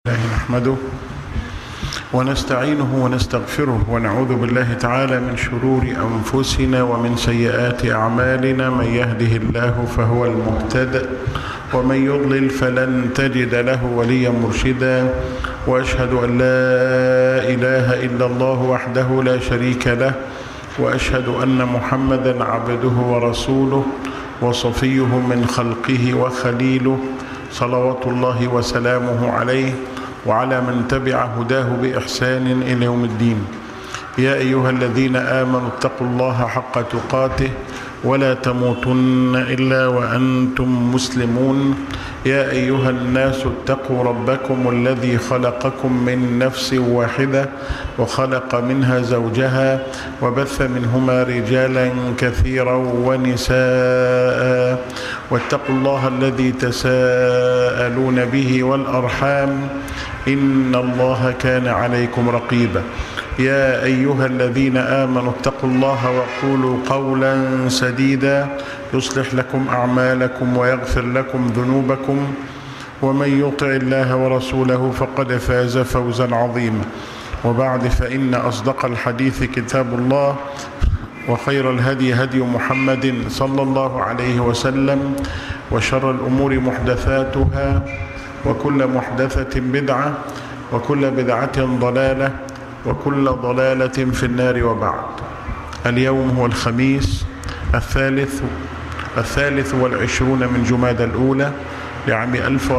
الله نحمده ونستعينه ونستغفره ونعوذ بالله تعالى من شرور أنفسنا ومن سيئات أعمالنا من يهده الله فهو المهتد ومن يضلل فلن تجد له وليا مرشدا وأشهد أن لا إله إلا الله وحده لا شريك له وأشهد أن محمدا عبده ورسوله وصفيه من خلقه وخليله صلوات الله وسلامه عليه وعلى من تبع هداه بإحسان إلى يوم الدين يا أيها الذين آمنوا اتقوا الله حق تقاته ولا تموتن إلا وأنتم مسلمون يا أيها الناس اتقوا ربكم الذي خلقكم من نفس واحدة وخلق منها زوجها وبث منهما رجالا كثيرا ونساء واتقوا الله الذي تساءلون به والأرحام إن الله كان عليكم رقيبا يا أيها الذين آمنوا اتقوا الله وقولوا قولا سديدا يصلح لكم أعمالكم ويغفر لكم ذنوبكم ومن يطع الله ورسوله فقد فاز فوزا عظيما وبعد فإن أصدق الحديث كتاب الله وخير الهدي هدي محمد صلى الله عليه وسلم وشر الأمور محدثاتها وكل محدثة بدعة وكل بدعة ضلالة وكل ضلالة في النار وبعد اليوم هو الخميس الثالث الثالث والعشرون من جماد الأولى لعام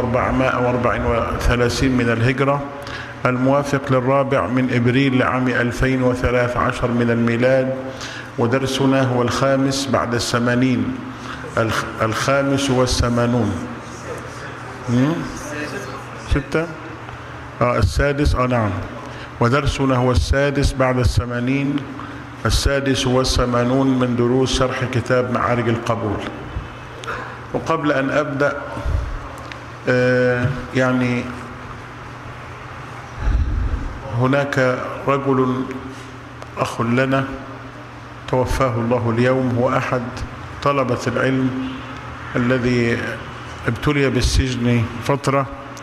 1434 من الهجرة الموافق للرابع من إبريل لعام 2013 من الميلاد ودرسنا هو الخامس بعد الثمانين الخامس والثمانون ستة آه السادس آه نعم ودرسنا هو السادس بعد الثمانين السادس والثمانون من دروس شرح كتاب معارج القبول وقبل أن أبدأ آه يعني هناك رجل أخ لنا توفاه الله اليوم هو أحد طلبة العلم الذي ابتلي بالسجن فترة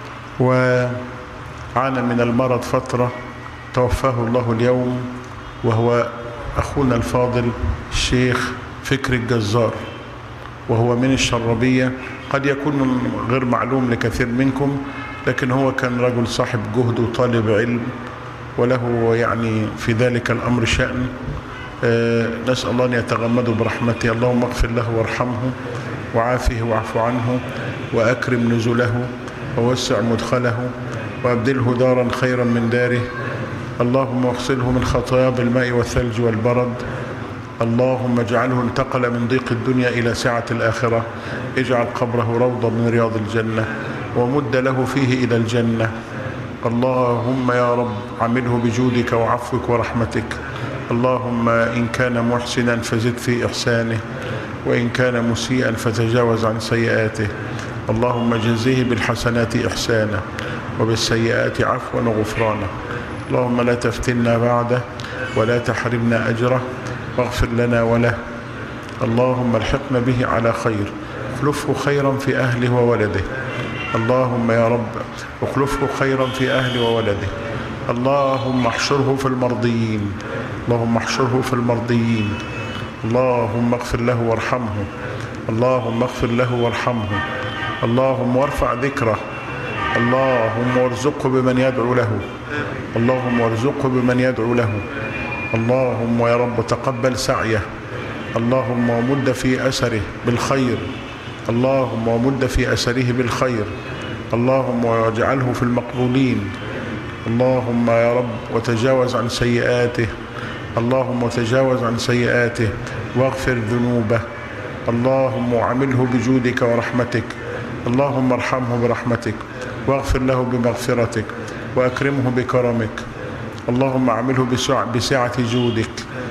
وعانى من المرض فترة توفاه الله اليوم وهو أخونا الفاضل الشيخ فكر الجزار وهو من الشربية قد يكون غير معلوم لكثير منكم لكن هو كان رجل صاحب جهد وطالب علم وله يعني في ذلك الأمر شأن أه نسأل الله أن يتغمده برحمته اللهم اغفر له وارحمه وعافه واعف عنه وأكرم نزله ووسع مدخله وأبدله دارا خيرا من داره اللهم اغسله من خطاياه بالماء والثلج والبرد اللهم اجعله انتقل من ضيق الدنيا إلى سعة الآخرة اجعل قبره روضة من رياض الجنة ومد له فيه إلى الجنة اللهم يا رب عمله بجودك وعفوك ورحمتك اللهم إن كان محسنا فزد في إحسانه وإن كان مسيئا فتجاوز عن سيئاته اللهم جزيه بالحسنات إحسانا وبالسيئات عفوا وغفرانا اللهم لا تفتنا بعده ولا تحرمنا أجره واغفر لنا وله اللهم الحقنا به على خير اخلفه خيرا في أهله وولده اللهم يا رب اخلفه خيرا في أهله وولده اللهم احشره في المرضيين اللهم احشره في المرضيين اللهم اغفر له وارحمه اللهم اغفر له وارحمه اللهم وارفع ذكره اللهم وارزقه بمن يدعو له اللهم وارزقه بمن يدعو له اللهم يا رب تقبل سعيه اللهم ومد في أثره بالخير اللهم ومد في أثره بالخير اللهم واجعله في المقبولين اللهم يا رب وتجاوز عن سيئاته اللهم وتجاوز عن سيئاته واغفر ذنوبه اللهم وعمله بجودك ورحمتك اللهم ارحمه برحمتك واغفر له بمغفرتك وأكرمه بكرمك اللهم اعمله بسعة جودك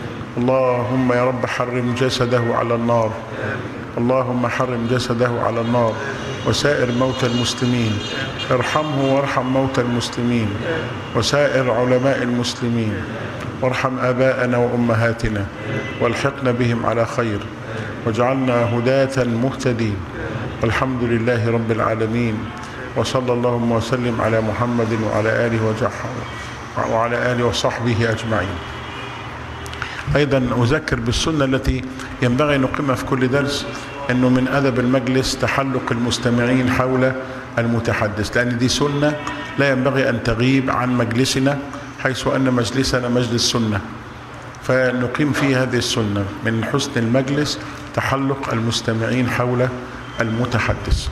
اللهم يا رب حرم جسده على النار اللهم حرم جسده على النار وسائر موتى المسلمين ارحمه وارحم موتى المسلمين وسائر علماء المسلمين وارحم آباءنا وأمهاتنا والحقنا بهم على خير واجعلنا هداة مهتدين والحمد لله رب العالمين وصلى اللهم وسلم على محمد وعلى آله وجحه وعلى آله وصحبه أجمعين أيضا أذكر بالسنة التي ينبغي أن نقيمها في كل درس أنه من أدب المجلس تحلق المستمعين حول المتحدث لأن دي سنة لا ينبغي أن تغيب عن مجلسنا حيث أن مجلسنا مجلس سنة فنقيم فيه هذه السنة من حسن المجلس تحلق المستمعين حول المتحدث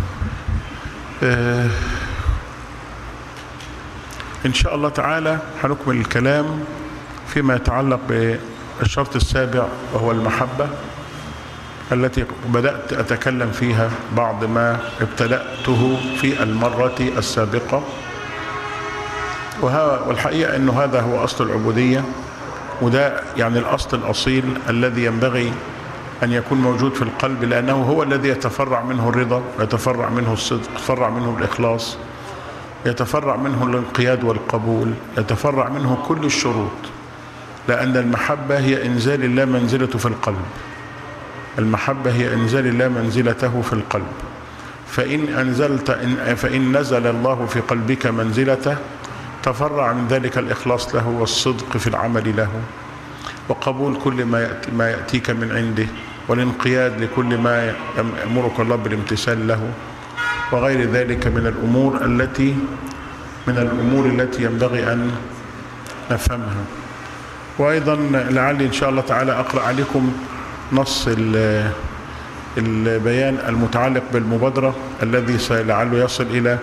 آه إن شاء الله تعالى هنكمل الكلام فيما يتعلق بالشرط السابع وهو المحبة التي بدأت أتكلم فيها بعض ما ابتدأته في المرة السابقة والحقيقة أنه هذا هو أصل العبودية وده يعني الأصل الأصيل الذي ينبغي أن يكون موجود في القلب لأنه هو الذي يتفرع منه الرضا ويتفرع منه الصدق يتفرع منه الإخلاص يتفرع منه الانقياد والقبول يتفرع منه كل الشروط لأن المحبة هي إنزال الله منزلته في القلب المحبة هي إنزال الله منزلته في القلب فإن أنزلت إن فإن نزل الله في قلبك منزلته تفرع من ذلك الإخلاص له والصدق في العمل له وقبول كل ما يأتي ما يأتيك من عنده والانقياد لكل ما يأمرك الله بالامتثال له وغير ذلك من الأمور التي من الأمور التي ينبغي أن نفهمها وأيضا لعلي إن شاء الله تعالى أقرأ عليكم نص البيان المتعلق بالمبادرة الذي لعله يصل إلى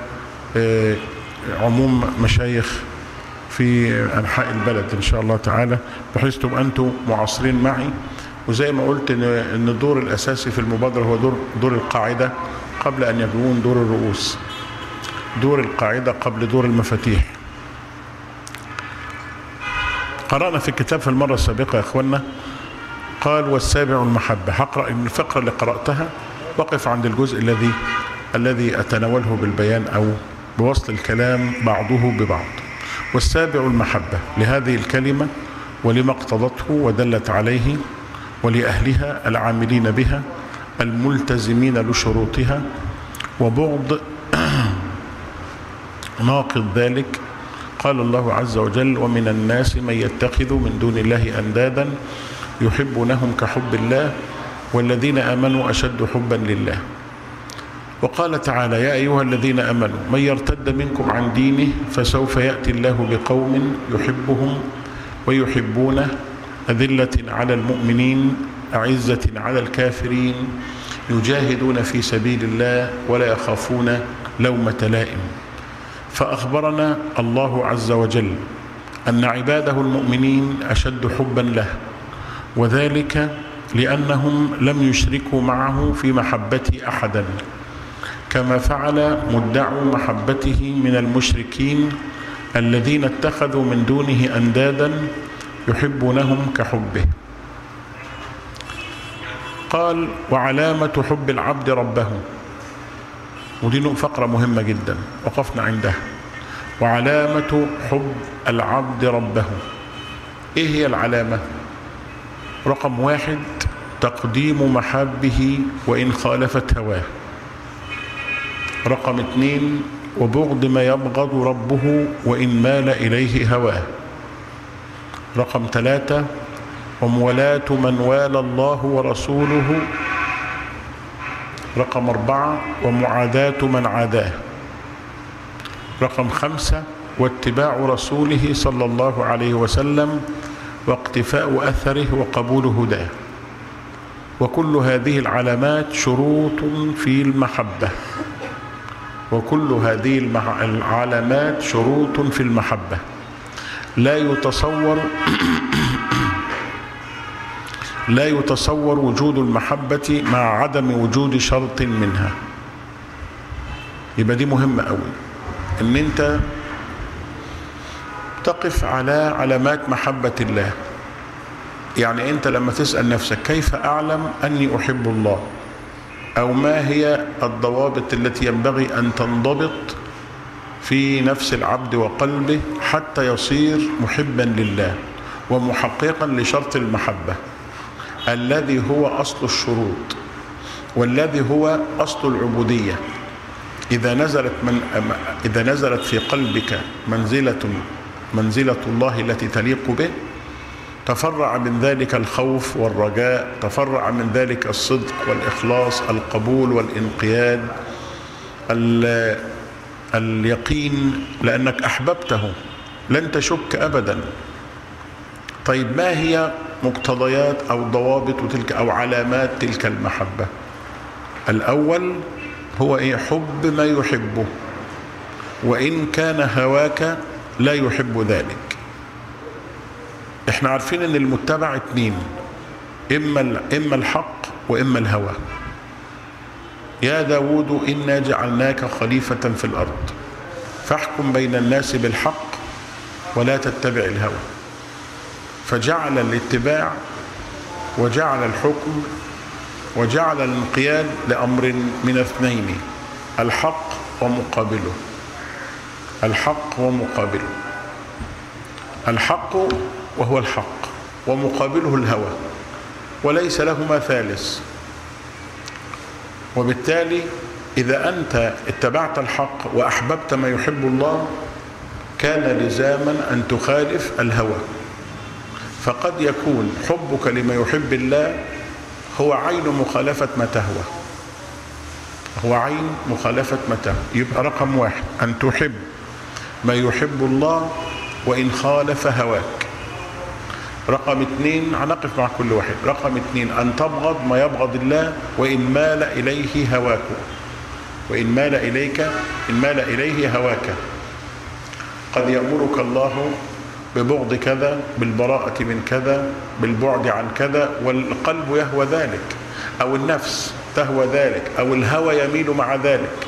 عموم مشايخ في أنحاء البلد إن شاء الله تعالى بحيث تبقى أنتم معاصرين معي وزي ما قلت إن الدور الأساسي في المبادرة هو دور دور القاعدة قبل أن يكون دور الرؤوس دور القاعدة قبل دور المفاتيح قرأنا في الكتاب في المرة السابقة يا أخوانا قال والسابع المحبة هقرأ الفقرة اللي قرأتها وقف عند الجزء الذي الذي أتناوله بالبيان أو بوصل الكلام بعضه ببعض والسابع المحبة لهذه الكلمة ولما اقتضته ودلت عليه ولأهلها العاملين بها الملتزمين لشروطها وبعض ناقض ذلك قال الله عز وجل ومن الناس من يتخذ من دون الله أندادا يحبونهم كحب الله والذين آمنوا أشد حبا لله وقال تعالى يا أيها الذين آمنوا من يرتد منكم عن دينه فسوف يأتي الله بقوم يحبهم ويحبونه أذلة على المؤمنين أعزة على الكافرين يجاهدون في سبيل الله ولا يخافون لومة لائم فأخبرنا الله عز وجل أن عباده المؤمنين أشد حبا له وذلك لأنهم لم يشركوا معه في محبة أحدا كما فعل مدعو محبته من المشركين الذين اتخذوا من دونه أندادا يحبونهم كحبه قال وعلامة حب العبد ربه ودي فقرة مهمة جدا وقفنا عندها وعلامة حب العبد ربه ايه هي العلامة رقم واحد تقديم محبه وإن خالفت هواه رقم اثنين وبغض ما يبغض ربه وإن مال إليه هواه رقم ثلاثة ومولاة من والى الله ورسوله رقم أربعة ومعاداة من عاداه رقم خمسة واتباع رسوله صلى الله عليه وسلم واقتفاء أثره وقبول هداه وكل هذه العلامات شروط في المحبة وكل هذه العلامات شروط في المحبة لا يتصور لا يتصور وجود المحبة مع عدم وجود شرط منها يبقى دي مهمة قوي ان انت تقف على علامات محبة الله يعني انت لما تسأل نفسك كيف اعلم اني احب الله او ما هي الضوابط التي ينبغي ان تنضبط في نفس العبد وقلبه حتى يصير محبا لله ومحققا لشرط المحبه الذي هو اصل الشروط والذي هو اصل العبوديه إذا نزلت من إذا نزلت في قلبك منزلة منزلة الله التي تليق به تفرع من ذلك الخوف والرجاء تفرع من ذلك الصدق والإخلاص القبول والانقياد اليقين لأنك أحببته لن تشك أبدا طيب ما هي مقتضيات أو ضوابط تلك أو علامات تلك المحبة الأول هو إيه حب ما يحبه وإن كان هواك لا يحب ذلك احنا عارفين ان المتبع اتنين اما اما الحق واما الهوى يا داود انا جعلناك خليفه في الارض فاحكم بين الناس بالحق ولا تتبع الهوى فجعل الاتباع وجعل الحكم وجعل الانقياد لامر من اثنين الحق ومقابله الحق ومقابله الحق وهو الحق ومقابله الهوى وليس لهما ثالث وبالتالي إذا أنت اتبعت الحق وأحببت ما يحب الله كان لزاما أن تخالف الهوى فقد يكون حبك لما يحب الله هو عين مخالفة ما تهوى هو عين مخالفة ما تهوى يبقى رقم واحد أن تحب ما يحب الله وإن خالف هواك رقم اثنين هنقف مع كل واحد رقم اثنين أن تبغض ما يبغض الله وإن مال إليه هواك وإن مال إليك إن مال إليه هواك قد يأمرك الله ببغض كذا بالبراءة من كذا بالبعد عن كذا والقلب يهوى ذلك أو النفس تهوى ذلك أو الهوى يميل مع ذلك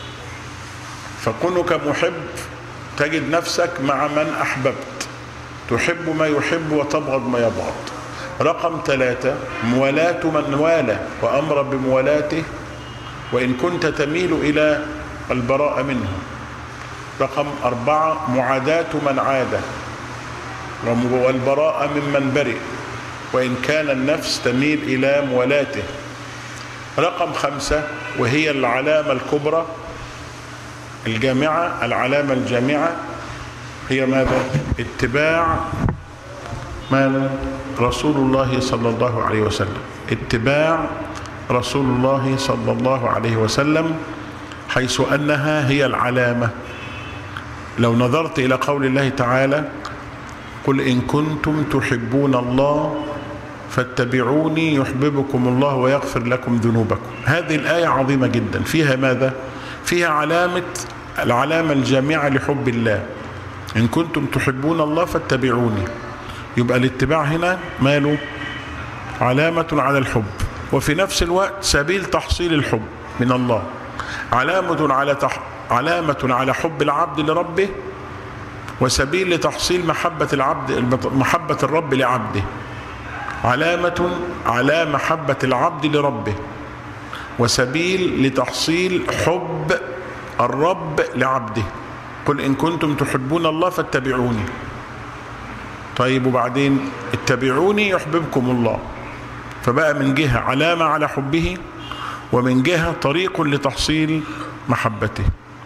فكونك محب تجد نفسك مع من أحببت تحب ما يحب وتبغض ما يبغض رقم ثلاثة موالاة من والى وأمر بموالاته وإن كنت تميل إلى البراءة منه رقم أربعة معاداة من عاد والبراءة ممن برئ وإن كان النفس تميل إلى موالاته رقم خمسة وهي العلامة الكبرى الجامعة العلامة الجامعة هي ماذا اتباع ما رسول الله صلى الله عليه وسلم اتباع رسول الله صلى الله عليه وسلم حيث أنها هي العلامة لو نظرت إلى قول الله تعالى قل إن كنتم تحبون الله فاتبعوني يحببكم الله ويغفر لكم ذنوبكم هذه الآية عظيمة جدا فيها ماذا؟ فيها علامة العلامة الجامعة لحب الله إن كنتم تحبون الله فاتبعوني يبقى الاتباع هنا ماله علامة على الحب وفي نفس الوقت سبيل تحصيل الحب من الله علامة على تح... علامة على حب العبد لربه وسبيل لتحصيل محبة العبد محبة الرب لعبده علامة على محبة العبد لربه وسبيل لتحصيل حب الرب لعبده قل إن كنتم تحبون الله فاتبعوني طيب وبعدين اتبعوني يحببكم الله فبقى من جهة علامة على حبه ومن جهة طريق لتحصيل محبته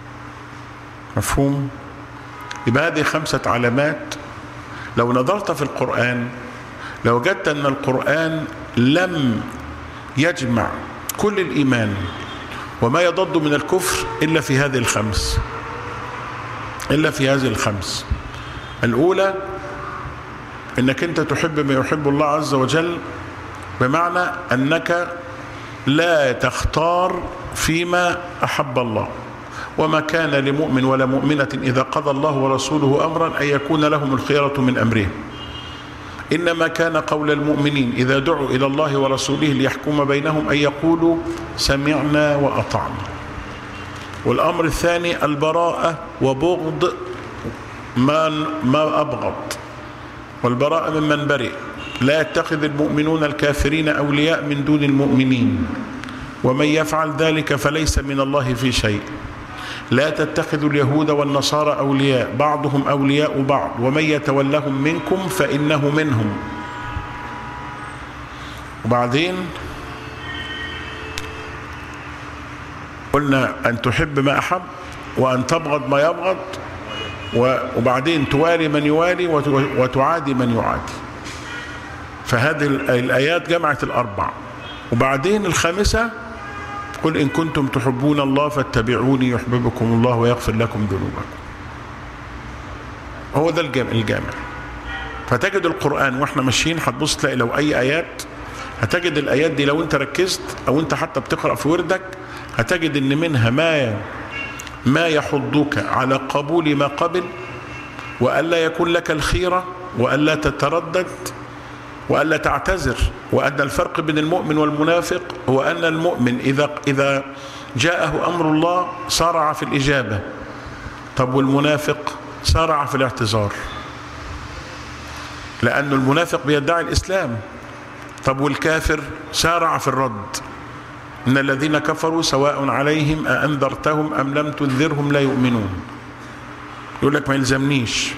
مفهوم يبقى هذه خمسة علامات لو نظرت في القرآن لوجدت أن القرآن لم يجمع كل الإيمان وما يضد من الكفر إلا في هذه الخمس إلا في هذه الخمس الأولى أنك أنت تحب ما يحب الله عز وجل بمعنى أنك لا تختار فيما أحب الله وما كان لمؤمن ولا مؤمنة إذا قضى الله ورسوله أمرا أن يكون لهم الخيرة من أمرهم إنما كان قول المؤمنين إذا دعوا إلى الله ورسوله ليحكم بينهم أن يقولوا سمعنا وأطعنا والأمر الثاني البراءة وبغض ما ما أبغض والبراءة ممن برئ لا يتخذ المؤمنون الكافرين أولياء من دون المؤمنين ومن يفعل ذلك فليس من الله في شيء لا تتخذوا اليهود والنصارى أولياء بعضهم أولياء بعض ومن يتولهم منكم فإنه منهم قلنا أن تحب ما أحب وأن تبغض ما يبغض وبعدين توالي من يوالي وتعادي من يعادي فهذه الآيات جمعت الأربع وبعدين الخامسة قل إن كنتم تحبون الله فاتبعوني يحببكم الله ويغفر لكم ذنوبكم هو ده الجامع, الجامع فتجد القرآن واحنا ماشيين هتبص تلاقي لو أي آيات هتجد الآيات دي لو أنت ركزت أو أنت حتى بتقرأ في وردك هتجد إن منها ما ما يحضك على قبول ما قبل وألا يكون لك الخيرة وألا تتردد وألا تعتذر وأن الفرق بين المؤمن والمنافق هو أن المؤمن إذا إذا جاءه أمر الله صارع في الإجابة طب والمنافق صارع في الاعتذار لأن المنافق بيدعي الإسلام طب والكافر سارع في الرد إن الذين كفروا سواء عليهم أأنذرتهم أم لم تنذرهم لا يؤمنون يقول لك ما يلزمنيش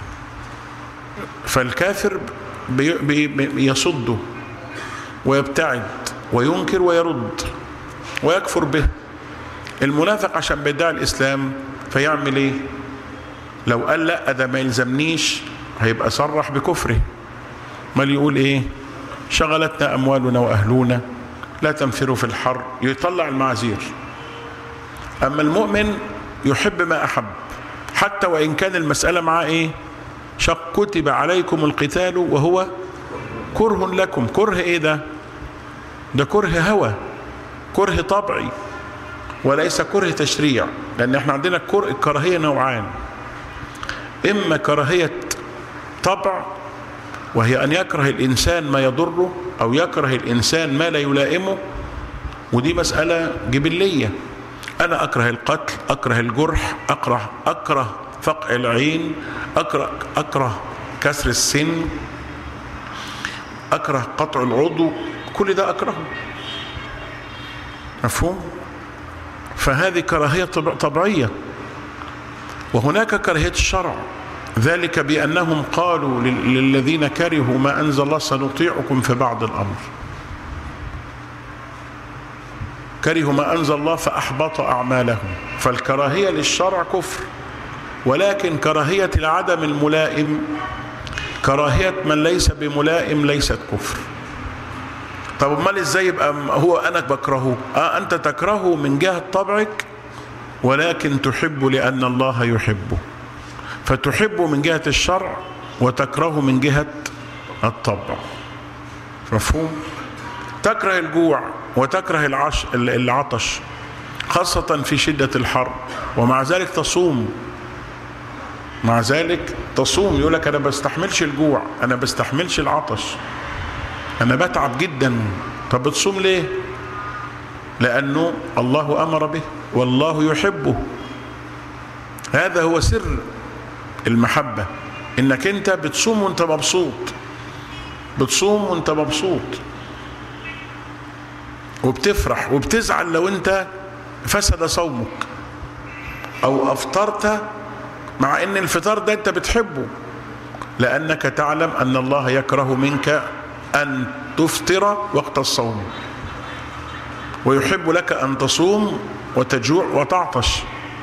فالكافر بي بي يصده ويبتعد وينكر ويرد ويكفر به المنافق عشان بيدعي الإسلام فيعمل إيه لو قال لا ده ما يلزمنيش هيبقى صرح بكفره ما يقول إيه شغلتنا أموالنا وأهلنا لا تنفروا في الحر يطلع المعاذير أما المؤمن يحب ما أحب حتى وإن كان المسألة معاه إيه شق كتب عليكم القتال وهو كره لكم كره إيه ده ده كره هوى كره طبعي وليس كره تشريع لأن احنا عندنا الكراهية نوعان إما كراهية طبع وهي أن يكره الإنسان ما يضره أو يكره الإنسان ما لا يلائمه ودي مسألة جبلية أنا أكره القتل أكره الجرح أكره أكره فقع العين أكره أكره كسر السن أكره قطع العضو كل ده أكرهه مفهوم فهذه كراهية طبيعية وهناك كراهية الشرع ذلك بأنهم قالوا للذين كرهوا ما أنزل الله سنطيعكم في بعض الأمر كرهوا ما أنزل الله فأحبط أعمالهم فالكراهية للشرع كفر ولكن كراهية العدم الملائم كراهية من ليس بملائم ليست كفر طب امال ازاي يبقى هو انا بكرهه اه انت تكرهه من جهة طبعك ولكن تحب لان الله يحبه فتحبه من جهة الشرع وتكرهه من جهة الطبع مفهوم تكره الجوع وتكره العش العطش خاصة في شدة الحر ومع ذلك تصوم مع ذلك تصوم يقول لك أنا بستحملش الجوع أنا بستحملش العطش أنا بتعب جدا طب بتصوم ليه لأنه الله أمر به والله يحبه هذا هو سر المحبة انك انت بتصوم وانت مبسوط بتصوم وانت مبسوط وبتفرح وبتزعل لو انت فسد صومك او افطرت مع ان الفطار ده انت بتحبه لانك تعلم ان الله يكره منك ان تفطر وقت الصوم ويحب لك ان تصوم وتجوع وتعطش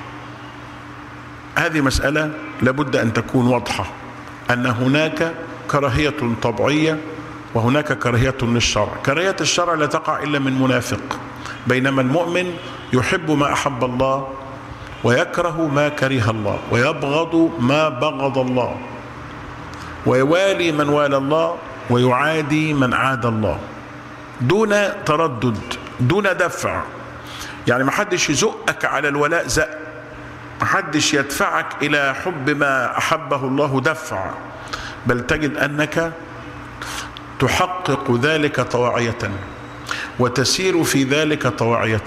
هذه مسألة لابد أن تكون واضحة أن هناك كراهية طبيعية وهناك كراهية للشرع كراهية الشرع لا تقع إلا من منافق بينما المؤمن يحب ما أحب الله ويكره ما كره الله ويبغض ما بغض الله ويوالي من والى الله ويعادي من عاد الله دون تردد دون دفع يعني ما حدش يزقك على الولاء زق محدش يدفعك إلى حب ما أحبه الله دفع بل تجد أنك تحقق ذلك طواعية وتسير في ذلك طواعية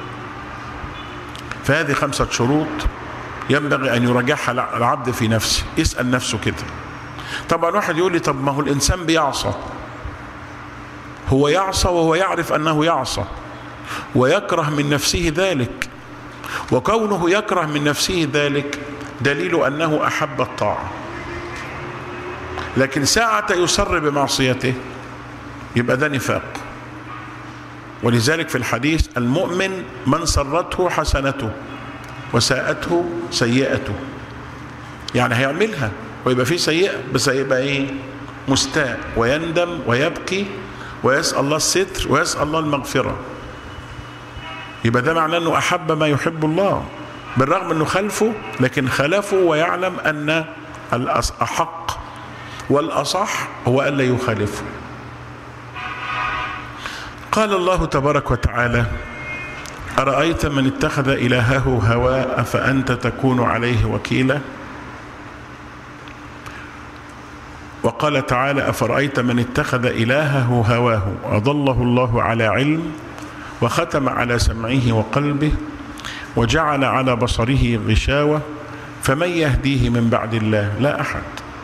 فهذه خمسة شروط ينبغي أن يراجعها العبد في نفسه يسأل نفسه كده طبعا واحد يقول لي طب ما هو الإنسان بيعصى هو يعصى وهو يعرف أنه يعصى ويكره من نفسه ذلك وكونه يكره من نفسه ذلك دليل أنه أحب الطاعة لكن ساعة يسر بمعصيته يبقى ده نفاق ولذلك في الحديث المؤمن من سرته حسنته وساءته سيئته يعني هيعملها ويبقى فيه سيئة بس هيبقى ايه مستاء ويندم ويبكي ويسأل الله الستر ويسأل الله المغفرة يبقى ده معناه انه احب ما يحب الله بالرغم انه خلفه لكن خلفه ويعلم ان الاحق والاصح هو الا يخالفه قال الله تبارك وتعالى ارايت من اتخذ الهه هواء افانت تكون عليه وكيلا وقال تعالى افرايت من اتخذ الهه هواه اضله الله على علم وختم على سمعه وقلبه وجعل على بصره غشاوه فمن يهديه من بعد الله لا احد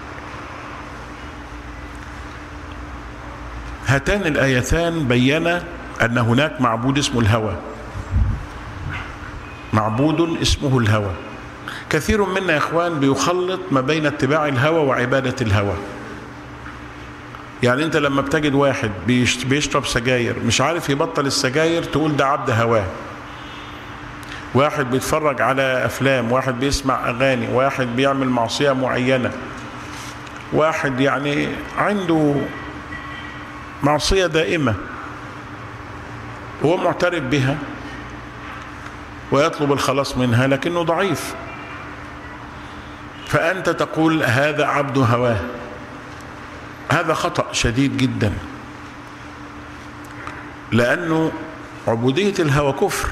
هاتان الايتان بينا ان هناك معبود اسمه الهوى معبود اسمه الهوى كثير منا يا اخوان بيخلط ما بين اتباع الهوى وعباده الهوى يعني انت لما بتجد واحد بيشرب سجاير مش عارف يبطل السجاير تقول ده عبد هواه واحد بيتفرج على افلام واحد بيسمع اغاني واحد بيعمل معصيه معينه واحد يعني عنده معصيه دائمه هو معترف بها ويطلب الخلاص منها لكنه ضعيف فانت تقول هذا عبد هواه هذا خطأ شديد جدا لأنه عبودية الهوى كفر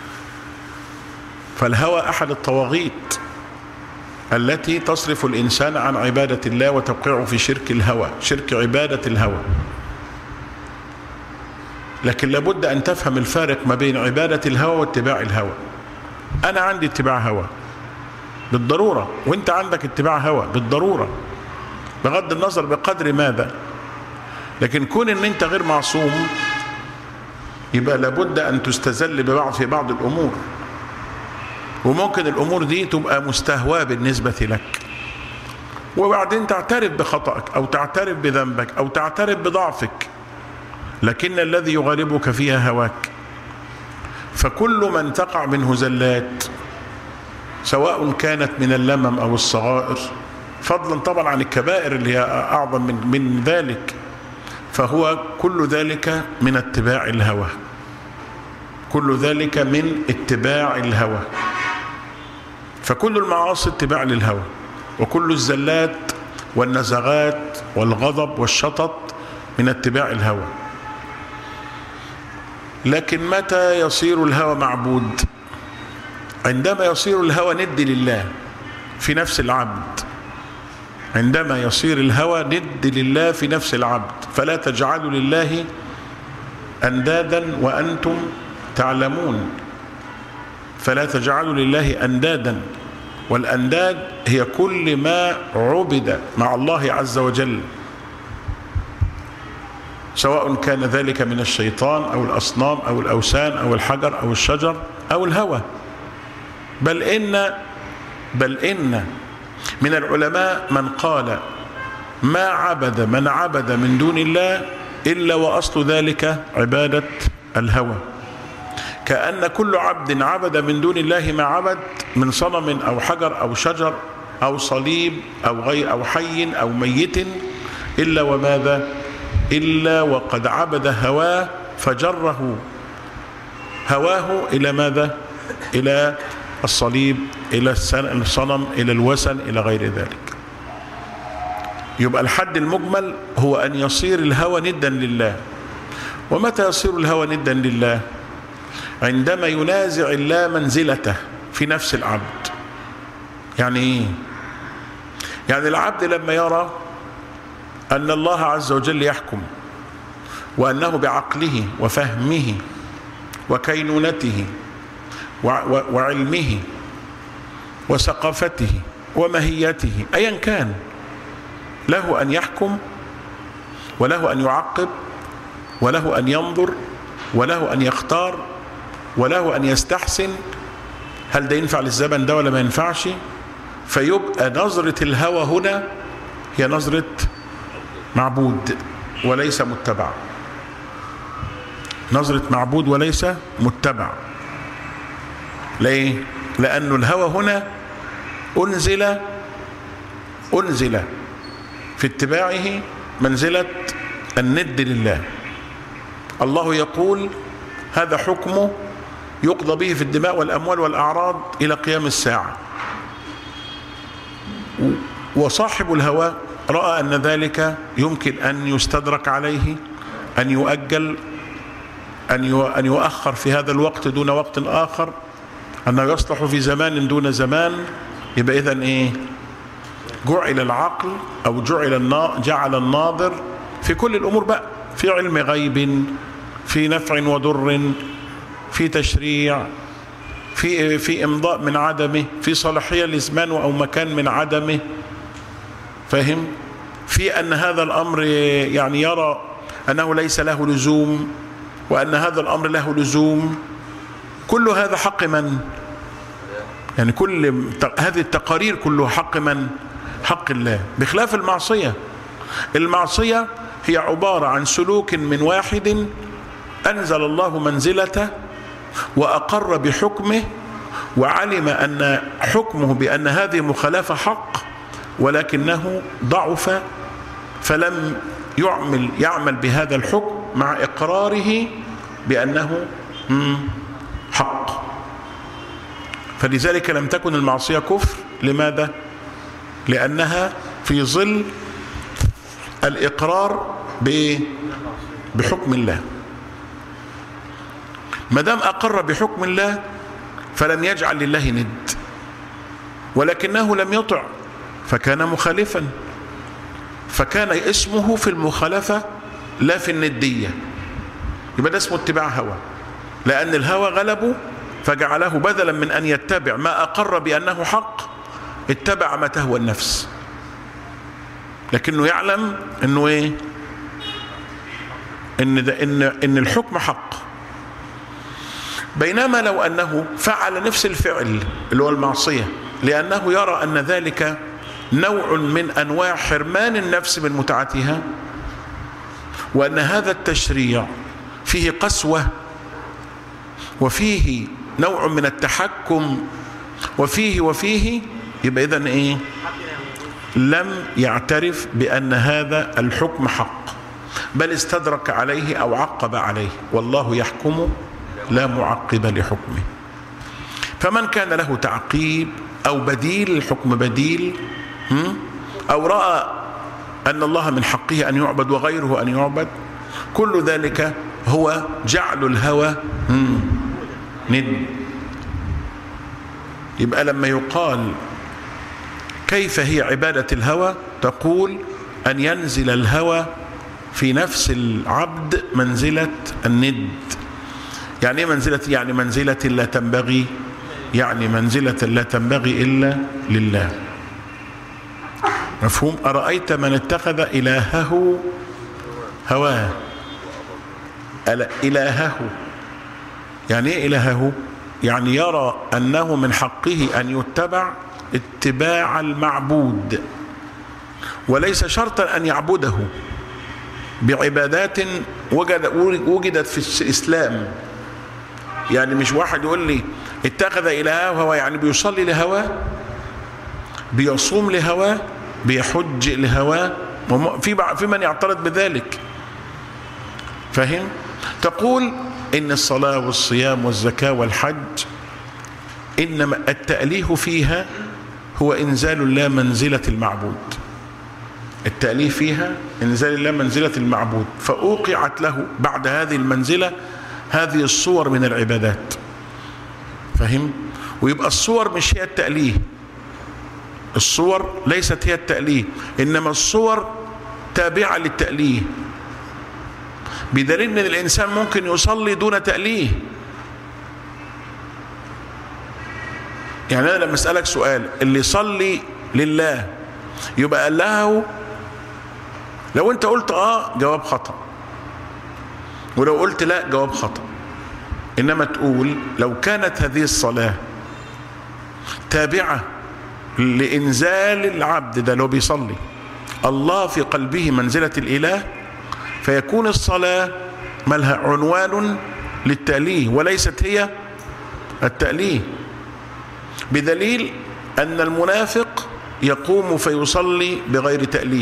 فالهوى أحد الطواغيت التي تصرف الإنسان عن عبادة الله وتوقعه في شرك الهوى شرك عبادة الهوى لكن لابد أن تفهم الفارق ما بين عبادة الهوى واتباع الهوى أنا عندي اتباع هوى بالضرورة وانت عندك اتباع هوى بالضرورة بغض النظر بقدر ماذا لكن كون ان انت غير معصوم يبقى لابد ان تستزل ببعض في بعض الامور وممكن الامور دي تبقى مستهواه بالنسبه لك وبعدين تعترف بخطأك او تعترف بذنبك او تعترف بضعفك لكن الذي يغالبك فيها هواك فكل من تقع منه زلات سواء كانت من اللمم او الصغائر فضلا طبعا عن الكبائر اللي هي اعظم من من ذلك فهو كل ذلك من اتباع الهوى كل ذلك من اتباع الهوى فكل المعاصي اتباع للهوى وكل الزلات والنزغات والغضب والشطط من اتباع الهوى لكن متى يصير الهوى معبود عندما يصير الهوى ند لله في نفس العبد عندما يصير الهوى ند لله في نفس العبد فلا تجعلوا لله اندادا وانتم تعلمون فلا تجعلوا لله اندادا والانداد هي كل ما عبد مع الله عز وجل سواء كان ذلك من الشيطان او الاصنام او الاوثان او الحجر او الشجر او الهوى بل ان بل ان من العلماء من قال ما عبد من عبد من دون الله الا واصل ذلك عباده الهوى كان كل عبد عبد من دون الله ما عبد من صنم او حجر او شجر او صليب او غير او حي او ميت الا وماذا الا وقد عبد هواه فجره هواه الى ماذا الى الصليب الى الصنم الى الوثن الى غير ذلك يبقى الحد المجمل هو ان يصير الهوى ندا لله ومتى يصير الهوى ندا لله عندما ينازع الله منزلته في نفس العبد يعني ايه يعني العبد لما يرى ان الله عز وجل يحكم وانه بعقله وفهمه وكينونته وعلمه وثقافته ومهيته ايا كان له ان يحكم وله ان يعقب وله ان ينظر وله ان يختار وله ان يستحسن هل ده ينفع للزمن ده ولا ما ينفعش فيبقى نظرة الهوى هنا هي نظرة معبود وليس متبع نظرة معبود وليس متبع ليه لأن الهوى هنا أنزل أنزل في اتباعه منزلة الند لله الله يقول هذا حكمه يقضى به في الدماء والأموال والأعراض إلى قيام الساعة وصاحب الهوى رأى أن ذلك يمكن أن يستدرك عليه أن يؤجل أن أن يؤخر في هذا الوقت دون وقت آخر أنه يصلح في زمان دون زمان يبقى إذا إيه جعل العقل أو جعل جعل الناظر في كل الأمور بقى في علم غيب في نفع وضر في تشريع في في امضاء من عدمه في صلاحيه لزمان او مكان من عدمه فاهم في ان هذا الامر يعني يرى انه ليس له لزوم وان هذا الامر له لزوم كل هذا حق من يعني كل هذه التقارير كلها حق من حق الله بخلاف المعصيه المعصيه هي عباره عن سلوك من واحد انزل الله منزلته واقر بحكمه وعلم ان حكمه بان هذه مخالفه حق ولكنه ضعف فلم يعمل يعمل بهذا الحكم مع اقراره بانه حق فلذلك لم تكن المعصيه كفر لماذا لانها في ظل الاقرار بحكم الله ما دام اقر بحكم الله فلم يجعل لله ند ولكنه لم يطع فكان مخالفا فكان اسمه في المخالفه لا في النديه يبقى ده اسمه اتباع هوى لان الهوى غلبه فجعله بدلا من ان يتبع ما اقر بانه حق اتبع ما تهوى النفس لكنه يعلم انه ايه ان ده ان ان الحكم حق بينما لو انه فعل نفس الفعل اللي هو المعصيه لانه يرى ان ذلك نوع من انواع حرمان النفس من متعتها وان هذا التشريع فيه قسوه وفيه نوع من التحكم وفيه وفيه يبقى اذا ايه لم يعترف بان هذا الحكم حق بل استدرك عليه او عقب عليه والله يحكم لا معقب لحكمه فمن كان له تعقيب او بديل الحكم بديل او راى ان الله من حقه ان يعبد وغيره ان يعبد كل ذلك هو جعل الهوى ند يبقى لما يقال كيف هي عباده الهوى تقول ان ينزل الهوى في نفس العبد منزله الند يعني ايه منزلة يعني منزلة لا تنبغي يعني منزلة لا تنبغي إلا لله مفهوم أرأيت من اتخذ إلهه هواه إلهه يعني ايه إلهه يعني يرى أنه من حقه أن يتبع اتباع المعبود وليس شرطا أن يعبده بعبادات وجد وجدت في الإسلام يعني مش واحد يقول لي اتخذ إلهه هو يعني بيصلي لهواه بيصوم لهواه بيحج لهواه في في من يعترض بذلك فاهم تقول ان الصلاه والصيام والزكاه والحج انما التاليه فيها هو انزال الله منزله المعبود التاليه فيها انزال الله منزله المعبود فاوقعت له بعد هذه المنزله هذه الصور من العبادات فهم ويبقى الصور مش هي التأليه الصور ليست هي التأليه إنما الصور تابعة للتأليه بدليل ان الانسان ممكن يصلي دون تأليه يعني انا لما اسالك سؤال اللي يصلي لله يبقى قال له لو انت قلت اه جواب خطأ ولو قلت لا جواب خطأ إنما تقول لو كانت هذه الصلاة تابعة لإنزال العبد ده لو بيصلي الله في قلبه منزلة الإله فيكون الصلاة مالها عنوان للتأليه وليست هي التأليه بدليل أن المنافق يقوم فيصلي بغير تأليه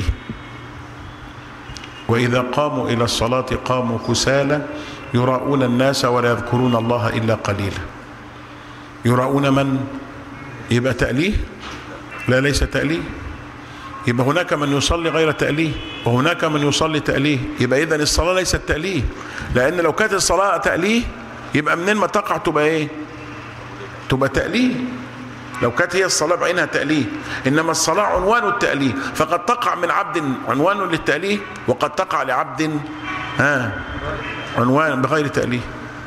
وإذا قاموا إلى الصلاة قاموا كسالى يراؤون الناس ولا يذكرون الله إلا قليلا يراؤون من يبقى تأليه لا ليس تأليه يبقى هناك من يصلي غير تأليه وهناك من يصلي تأليه يبقى إذن الصلاة ليست تأليه لأن لو كانت الصلاة تأليه يبقى منين ما تقع تبقى إيه تبقى تأليه لو كانت هي الصلاة بعينها تأليه إنما الصلاة عنوان التأليه فقد تقع من عبد عنوان للتأليه وقد تقع لعبد ها عنوان بغير تأليه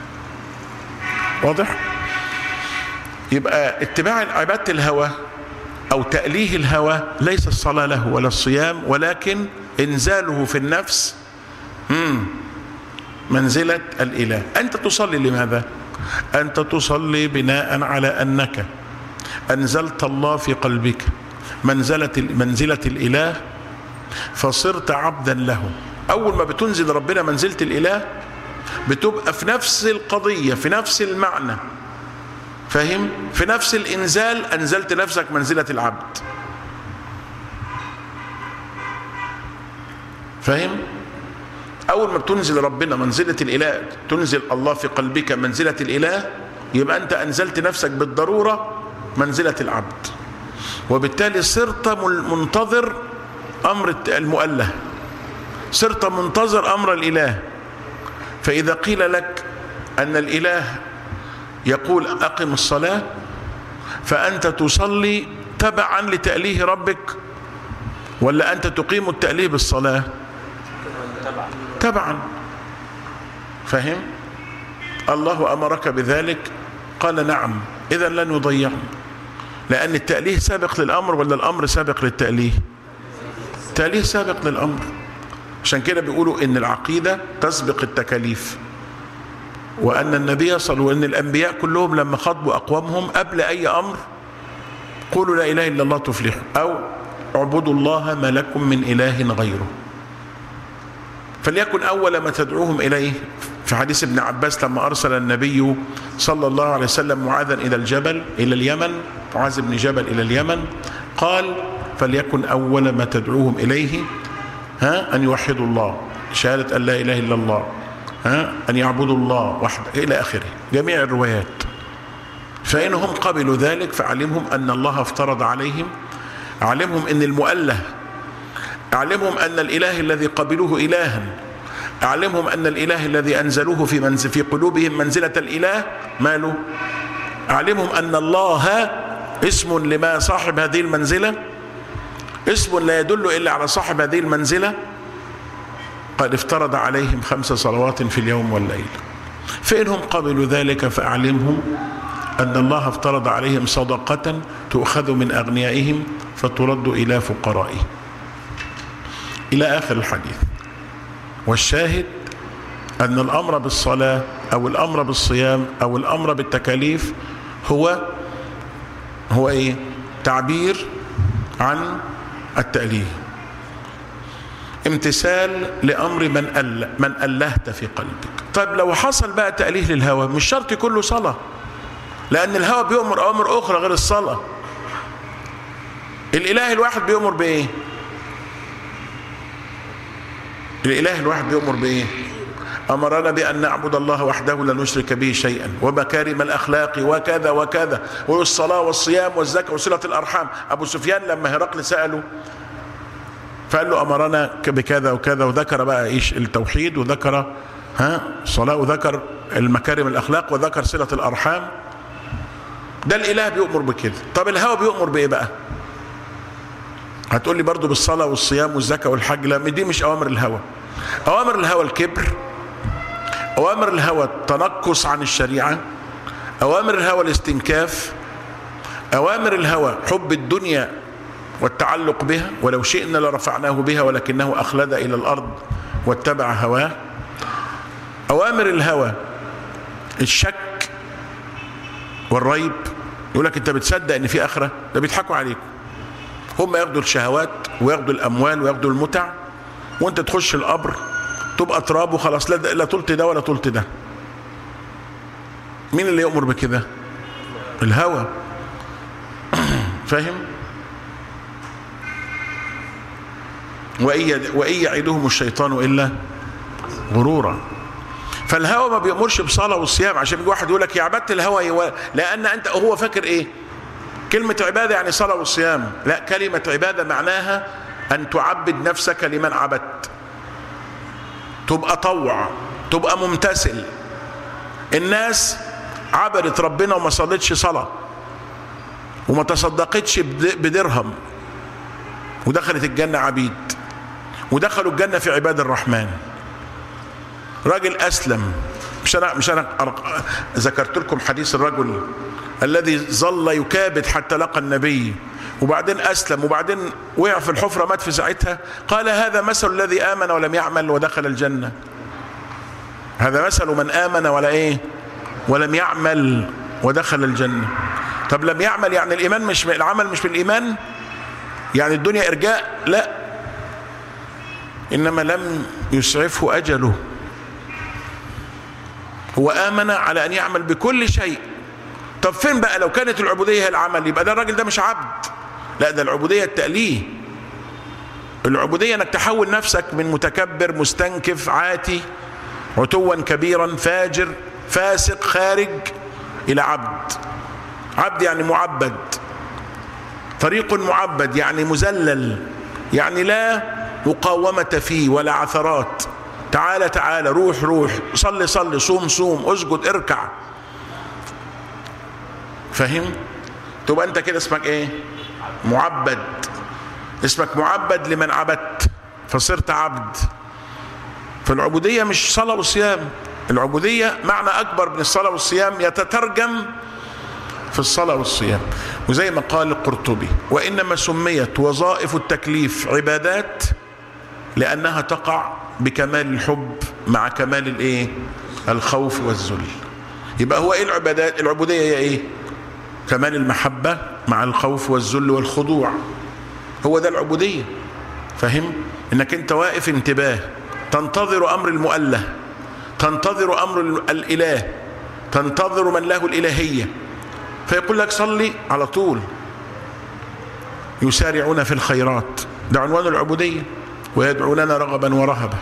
واضح يبقى اتباع عبادة الهوى أو تأليه الهوى ليس الصلاة له ولا الصيام ولكن إنزاله في النفس مم منزلة الإله أنت تصلي لماذا أنت تصلي بناء على أنك أنزلت الله في قلبك منزلة, منزلة الإله فصرت عبدا له أول ما بتنزل ربنا منزلة الإله بتبقى في نفس القضية في نفس المعنى فاهم في نفس الإنزال أنزلت نفسك منزلة العبد فاهم أول ما بتنزل ربنا منزلة الإله تنزل الله في قلبك منزلة الإله يبقى أنت أنزلت نفسك بالضرورة منزلة العبد وبالتالي صرت منتظر أمر المؤله صرت منتظر أمر الإله فإذا قيل لك أن الإله يقول أقم الصلاة فأنت تصلي تبعا لتأليه ربك ولا أنت تقيم التأليه بالصلاة تبعا فهم الله أمرك بذلك قال نعم إذا لن يضيعنا لأن التأليه سابق للأمر ولا الأمر سابق للتأليه التأليه سابق للأمر عشان كده بيقولوا إن العقيدة تسبق التكاليف وأن النبي صلى وأن الأنبياء كلهم لما خطبوا أقوامهم قبل أي أمر قولوا لا إله إلا الله تفلحوا أو اعبدوا الله ما لكم من إله غيره فليكن أول ما تدعوهم إليه في حديث ابن عباس لما أرسل النبي صلى الله عليه وسلم معاذا إلى الجبل إلى اليمن معاذ بن جبل إلى اليمن قال فليكن أول ما تدعوهم إليه ها أن يوحدوا الله شهادة أن لا إله إلا الله ها أن يعبدوا الله وحده إلى آخره جميع الروايات فإنهم قبلوا ذلك فعلمهم أن الله افترض عليهم علمهم أن المؤله أعلمهم أن الإله الذي قبلوه إلها أعلمهم أن الإله الذي أنزلوه في, منزل في قلوبهم منزلة الإله ماله أعلمهم أن الله اسم لما صاحب هذه المنزلة اسم لا يدل إلا على صاحب هذه المنزلة قد افترض عليهم خمس صلوات في اليوم والليل فإنهم قبلوا ذلك فأعلمهم أن الله افترض عليهم صدقة تؤخذ من أغنيائهم فترد إلى فقرائهم إلى آخر الحديث والشاهد أن الأمر بالصلاة أو الأمر بالصيام أو الأمر بالتكاليف هو هو إيه؟ تعبير عن التأليه امتثال لأمر من أل من ألهت في قلبك طيب لو حصل بقى تأليه للهوى مش شرط كله صلاة لأن الهوى بيؤمر أوامر أخرى غير الصلاة الإله الواحد بيؤمر بإيه؟ الإله الواحد بيؤمر بإيه أمرنا بأن نعبد الله وحده لا نشرك به شيئا ومكارم الأخلاق وكذا وكذا والصلاة والصيام والزكاة وصلة الأرحام أبو سفيان لما هرقل سأله فقال له أمرنا بكذا وكذا وذكر بقى إيش التوحيد وذكر ها الصلاة وذكر المكارم الأخلاق وذكر صلة الأرحام ده الإله بيؤمر بكده طب الهوى بيؤمر بإيه بقى هتقول لي برضو بالصلاة والصيام والزكاة والحج لا دي مش أوامر الهوى أوامر الهوى الكبر أوامر الهوى التنقص عن الشريعة أوامر الهوى الاستنكاف أوامر الهوى حب الدنيا والتعلق بها ولو شئنا لرفعناه بها ولكنه أخلد إلى الأرض واتبع هواه أوامر الهوى الشك والريب يقول لك أنت بتصدق إن في آخرة ده بيضحكوا عليك هم ياخدوا الشهوات وياخدوا الأموال وياخدوا المتع وأنت تخش القبر تبقى تراب وخلاص لا, لا طولت ده ولا طولت ده مين اللي يأمر بكده الهوى فاهم وإن وإن يعدهم الشيطان إلا غرورا فالهوى ما بيأمرش بصلاة وصيام عشان يجي واحد يقول لك يا عبادة الهوى لأن أنت هو فاكر إيه كلمة عبادة يعني صلاة وصيام لا كلمة عبادة معناها أن تعبد نفسك لمن عبدت تبقى طوع تبقى ممتثل الناس عبدت ربنا وما صلتش صلاة وما تصدقتش بدرهم ودخلت الجنة عبيد ودخلوا الجنة في عباد الرحمن راجل أسلم مش أنا مش أنا ذكرت لكم حديث الرجل الذي ظل يكابد حتى لقى النبي وبعدين أسلم وبعدين وقع في الحفرة مات في ساعتها قال هذا مثل الذي آمن ولم يعمل ودخل الجنة هذا مثل من آمن ولا إيه ولم يعمل ودخل الجنة طب لم يعمل يعني الإيمان مش العمل مش بالإيمان يعني الدنيا إرجاء لا إنما لم يسعفه أجله هو آمن على أن يعمل بكل شيء طب فين بقى لو كانت العبودية هي العمل يبقى ده الراجل ده مش عبد لا ده العبودية التأليه العبودية انك تحول نفسك من متكبر مستنكف عاتي عتوا كبيرا فاجر فاسق خارج الى عبد عبد يعني معبد طريق معبد يعني مذلل يعني لا مقاومة فيه ولا عثرات تعالى تعالى روح روح صلي صلي صوم صوم اسجد اركع فاهم تبقى انت كده اسمك ايه معبد اسمك معبد لمن عبدت فصرت عبد فالعبودية مش صلاة وصيام العبودية معنى أكبر من الصلاة والصيام يتترجم في الصلاة والصيام وزي ما قال القرطبي وإنما سميت وظائف التكليف عبادات لأنها تقع بكمال الحب مع كمال الإيه الخوف والذل يبقى هو إيه العبادات العبودية هي إيه كمال المحبة مع الخوف والذل والخضوع هو ده العبودية فهم انك انت واقف انتباه تنتظر امر المؤله تنتظر امر الاله تنتظر من له الالهيه فيقول لك صلي على طول يسارعون في الخيرات ده عنوان العبوديه ويدعوننا رغبا ورهبا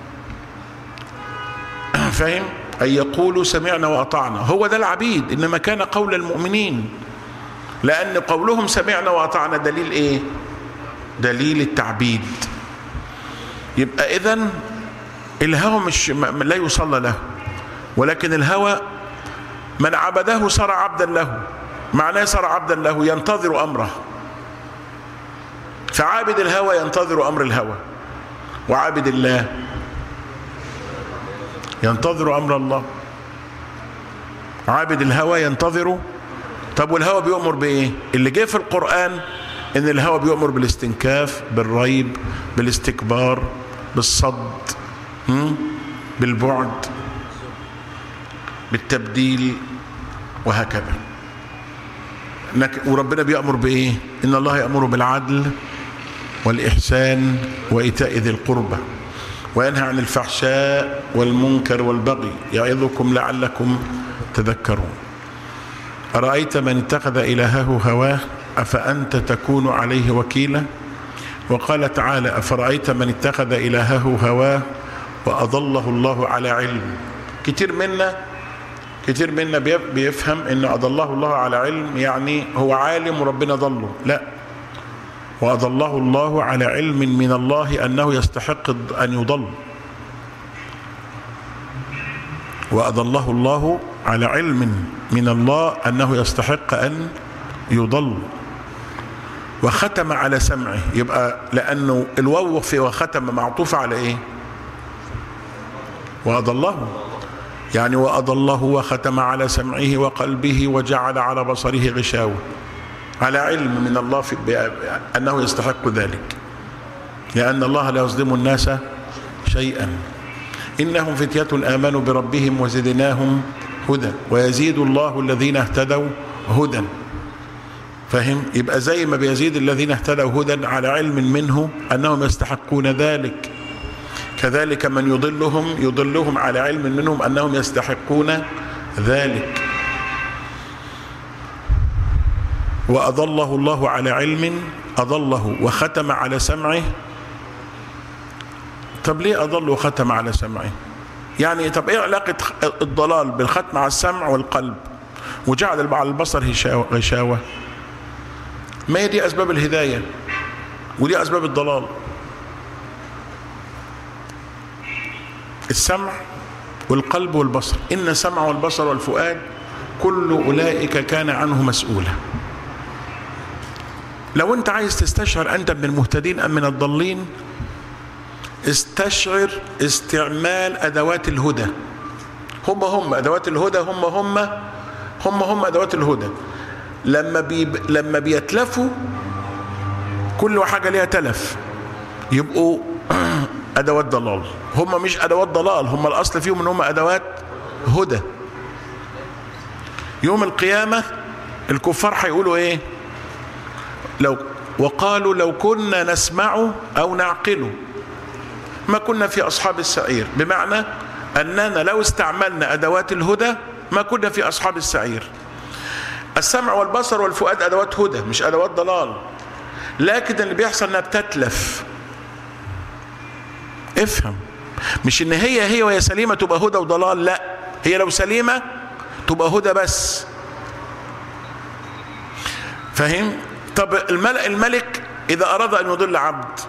فاهم أن يقولوا سمعنا وأطعنا هو ده العبيد إنما كان قول المؤمنين لأن قولهم سمعنا وأطعنا دليل إيه دليل التعبيد يبقى إذا الهوى مش لا يصلى له ولكن الهوى من عبده صار عبدا له معناه صار عبدا له ينتظر أمره فعابد الهوى ينتظر أمر الهوى وعابد الله ينتظر امر الله عابد الهوى ينتظر طب والهوى بيؤمر بايه اللي جه في القران ان الهوى بيؤمر بالاستنكاف بالريب بالاستكبار بالصد بالبعد بالتبديل وهكذا وربنا بيأمر بإيه إن الله يأمر بالعدل والإحسان وإيتاء ذي القربى وينهى عن الفحشاء والمنكر والبغي يعظكم لعلكم تذكرون أرأيت من اتخذ إلهه هواه أفأنت تكون عليه وكيلا وقال تعالى أفرأيت من اتخذ إلهه هواه وأضله الله على علم كتير منا كتير منا بيفهم ان أضله الله على علم يعني هو عالم وربنا ضله لا وأضله الله على علم من الله أنه يستحق أن يضل وأضله الله على علم من الله أنه يستحق أن يضل وختم على سمعه يبقى لأنه الواو في وختم معطوف على إيه وأضله يعني وأضله وختم على سمعه وقلبه وجعل على بصره غشاوة على علم من الله في أنه يستحق ذلك لأن الله لا يظلم الناس شيئا إنهم فتية آمنوا بربهم وزدناهم هدى ويزيد الله الذين اهتدوا هدى فهم يبقى زي ما بيزيد الذين اهتدوا هدى على علم منه أنهم يستحقون ذلك كذلك من يضلهم يضلهم على علم منهم انهم يستحقون ذلك واضله الله على علم اضله وختم على سمعه طب ليه اضل وختم على سمعه يعني طب ايه علاقه الضلال بالختم على السمع والقلب وجعل على البصر غشاوه ما هي دي اسباب الهدايه ودي اسباب الضلال السمع والقلب والبصر ان السمع والبصر والفؤاد كل اولئك كان عنه مسؤولا لو انت عايز تستشعر انت من المهتدين ام من الضالين استشعر استعمال ادوات الهدى هم هم ادوات الهدى هم هم هم هم ادوات الهدى لما بي لما بيتلفوا كل حاجه ليها تلف يبقوا ادوات ضلال هم مش ادوات ضلال هم الاصل فيهم ان هم ادوات هدى يوم القيامه الكفار هيقولوا ايه لو وقالوا لو كنا نسمع او نعقل ما كنا في اصحاب السعير بمعنى اننا لو استعملنا ادوات الهدى ما كنا في اصحاب السعير السمع والبصر والفؤاد ادوات هدى مش ادوات ضلال لكن اللي بيحصل انها بتتلف افهم مش ان هي هي وهي سليمه تبقى هدى وضلال لا هي لو سليمه تبقى هدى بس فاهم طب الملك, الملك اذا اراد ان يضل عبد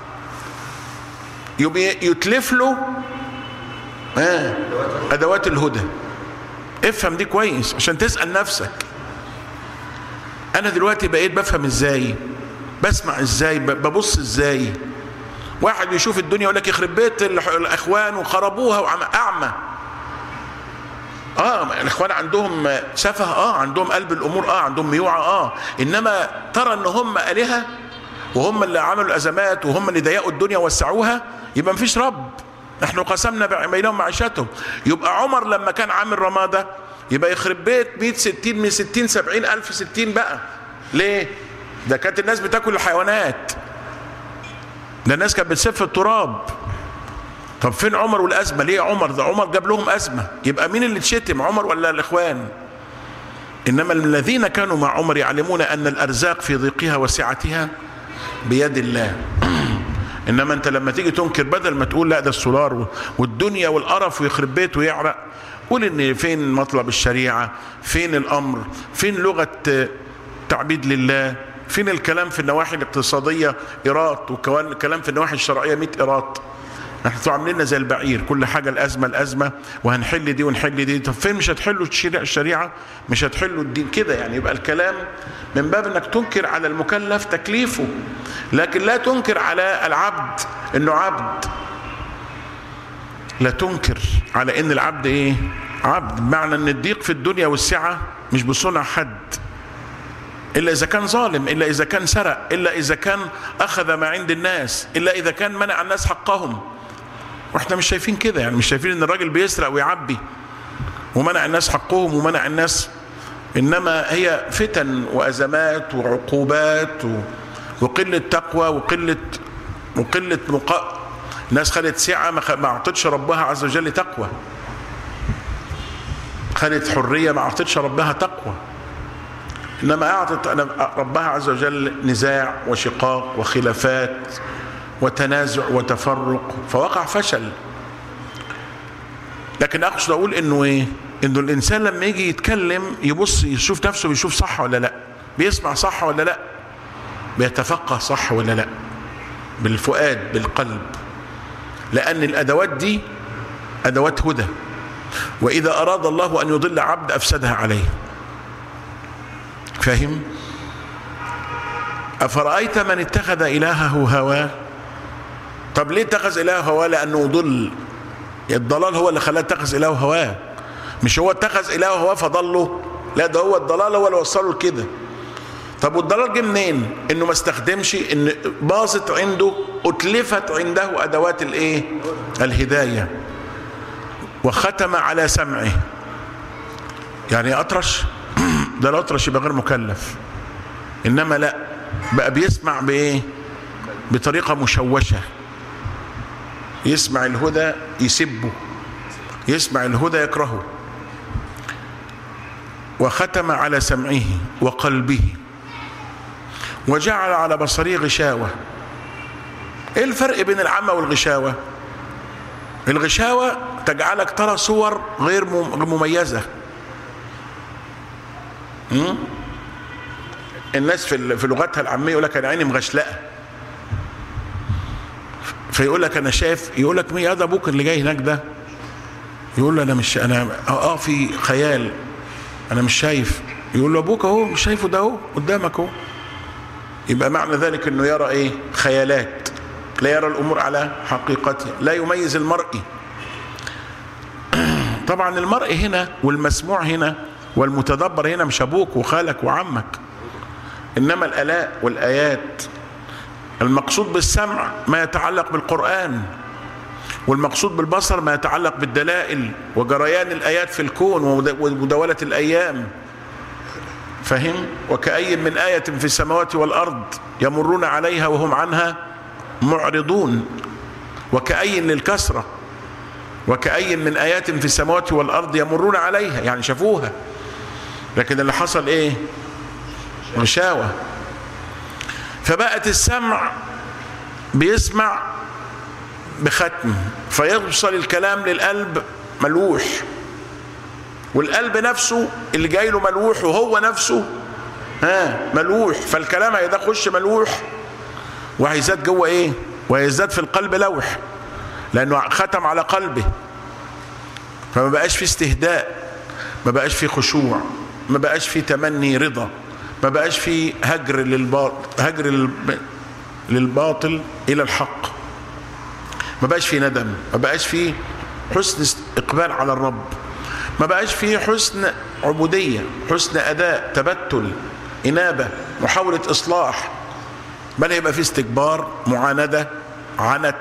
يبقى يتلف له آه ادوات الهدى افهم دي كويس عشان تسال نفسك انا دلوقتي بقيت بفهم ازاي بسمع ازاي ببص ازاي واحد يشوف الدنيا يقول لك يخرب بيت الاخوان وخربوها وعم اعمى اه الاخوان عندهم سفه اه عندهم قلب الامور اه عندهم ميوعه اه انما ترى ان هم الهه وهم اللي عملوا الازمات وهم اللي ضيقوا الدنيا ووسعوها يبقى مفيش رب نحن قسمنا بينهم معيشتهم يبقى عمر لما كان عامل رماده يبقى يخرب بيت 100 60 من 60 70 الف 60 بقى ليه ده كانت الناس بتاكل الحيوانات ده الناس كانت بتسف التراب طب فين عمر والازمه ليه عمر ده عمر جاب لهم ازمه يبقى مين اللي اتشتم عمر ولا الاخوان انما الذين كانوا مع عمر يعلمون ان الارزاق في ضيقها وسعتها بيد الله انما انت لما تيجي تنكر بدل ما تقول لا ده السولار والدنيا والقرف ويخرب بيت ويعرق قول ان فين مطلب الشريعه فين الامر فين لغه تعبيد لله فين الكلام في النواحي الاقتصاديه ايراد وكلام في النواحي الشرعيه 100 ايراد احنا عامليننا زي البعير كل حاجه الازمه الازمه وهنحل دي ونحل دي طب فين مش هتحلوا الشريعه مش هتحلوا الدين كده يعني يبقى الكلام من باب انك تنكر على المكلف تكليفه لكن لا تنكر على العبد انه عبد لا تنكر على ان العبد ايه عبد بمعنى ان الضيق في الدنيا والسعه مش بصنع حد الا اذا كان ظالم الا اذا كان سرق الا اذا كان اخذ ما عند الناس الا اذا كان منع الناس حقهم واحنا مش شايفين كده يعني مش شايفين ان الراجل بيسرق ويعبي ومنع الناس حقهم ومنع الناس انما هي فتن وازمات وعقوبات و... وقله تقوى وقله وقله مقا... ناس خدت سعه ما, خ... ما اعطتش ربها عز وجل تقوى خدت حريه ما اعطتش ربها تقوى انما اعطت ربها عز وجل نزاع وشقاق وخلافات وتنازع وتفرق فوقع فشل لكن اقصد اقول انه ايه انه الانسان لما يجي يتكلم يبص يشوف نفسه بيشوف صح ولا لا بيسمع صح ولا لا بيتفقه صح ولا لا بالفؤاد بالقلب لان الادوات دي ادوات هدى واذا اراد الله ان يضل عبد افسدها عليه فاهم افرايت من اتخذ الهه هواه طب ليه اتخذ الهه هواه لانه ضل الضلال هو اللي خلاه اتخذ الهه هواه مش هو اتخذ الهه هواه فضله لا ده هو الضلال هو اللي وصله لكده طب والضلال جه منين انه ما استخدمش ان باظت عنده اتلفت عنده ادوات الايه الهدايه وختم على سمعه يعني اطرش ده الاطرش يبقى غير مكلف انما لا بقى بيسمع بايه بطريقه مشوشه يسمع الهدى يسبه يسمع الهدى يكرهه وختم على سمعه وقلبه وجعل على بصره غشاوة ايه الفرق بين العمى والغشاوة الغشاوة تجعلك ترى صور غير مميزة م? الناس في في لغتها العاميه يقول لك انا عيني مغشلقه فيقول لك انا شايف يقول لك مين هذا ابوك اللي جاي هناك ده يقول له انا مش انا اه في خيال انا مش شايف يقول له ابوك اهو مش شايفه ده اهو قدامك اهو يبقى معنى ذلك انه يرى ايه خيالات لا يرى الامور على حقيقتها لا يميز المرء طبعا المرء هنا والمسموع هنا والمتدبر هنا مش ابوك وخالك وعمك انما الالاء والايات المقصود بالسمع ما يتعلق بالقران والمقصود بالبصر ما يتعلق بالدلائل وجريان الايات في الكون ومداوله الايام فهم وكأي من آية في السماوات والأرض يمرون عليها وهم عنها معرضون وكأي للكسرة وكأي من آيات في السماوات والأرض يمرون عليها يعني شافوها لكن اللي حصل ايه غشاوة فبقت السمع بيسمع بختم فيوصل الكلام للقلب ملوح والقلب نفسه اللي جاي له ملوح وهو نفسه ها ملوح فالكلام هيخش ملوح وهيزداد جوه ايه وهيزداد في القلب لوح لانه ختم على قلبه فما بقاش في استهداء ما بقاش في خشوع ما بقاش في تمني رضا ما بقاش في هجر للباطل هجر للباطل الى الحق ما بقاش في ندم ما بقاش في حسن اقبال على الرب ما بقاش في حسن عبودية حسن أداء تبتل إنابة محاولة إصلاح بل يبقى في استكبار معاندة عنت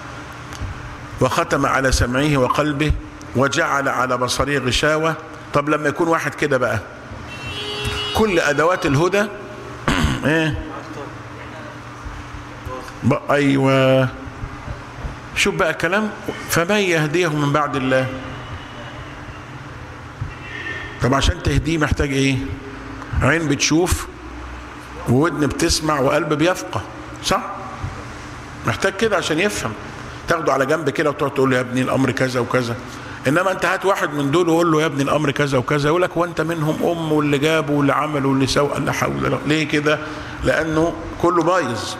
وختم على سمعه وقلبه وجعل على بصره غشاوة طب لما يكون واحد كده بقى كل أدوات الهدى ايه بقى أيوة شوف بقى كلام فمن يهديه من بعد الله طب عشان تهديه محتاج ايه عين بتشوف وودن بتسمع وقلب بيفقه صح محتاج كده عشان يفهم تاخده على جنب كده وتقعد تقول له يا ابني الامر كذا وكذا انما انت هات واحد من دول وقول له يا ابني الامر كذا وكذا يقول لك وانت منهم ام واللي جابوا واللي عملوا واللي سوى لا حول ليه كده لانه كله بايظ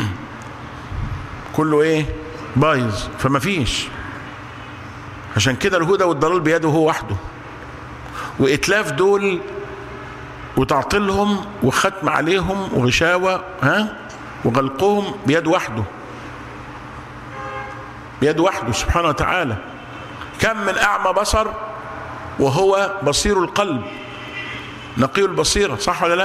كله ايه بايظ فما فيش عشان كده الهدى والضلال بيده هو وحده واتلاف دول وتعطيلهم وختم عليهم وغشاوة ها وغلقهم بيد وحده بيد وحده سبحانه وتعالى كم من أعمى بصر وهو بصير القلب نقي البصيرة صح ولا لا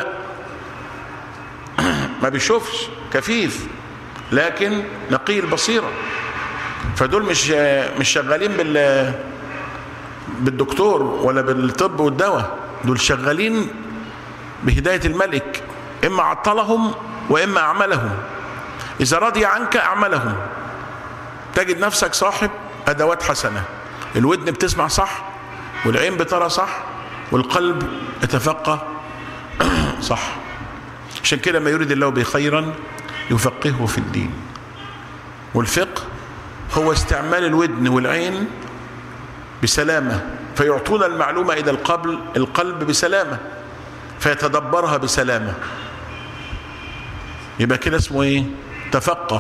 ما بيشوفش كفيف لكن نقي البصيرة فدول مش مش شغالين بال بالدكتور ولا بالطب والدواء دول شغالين بهداية الملك إما عطلهم وإما أعملهم إذا رضي عنك أعملهم تجد نفسك صاحب أدوات حسنة الودن بتسمع صح والعين بترى صح والقلب يتفقه صح عشان كده ما يريد الله به خيرا يفقهه في الدين والفقه هو استعمال الودن والعين بسلامة فيعطون المعلومة إلى القبل القلب بسلامة فيتدبرها بسلامة يبقى كده اسمه ايه تفقه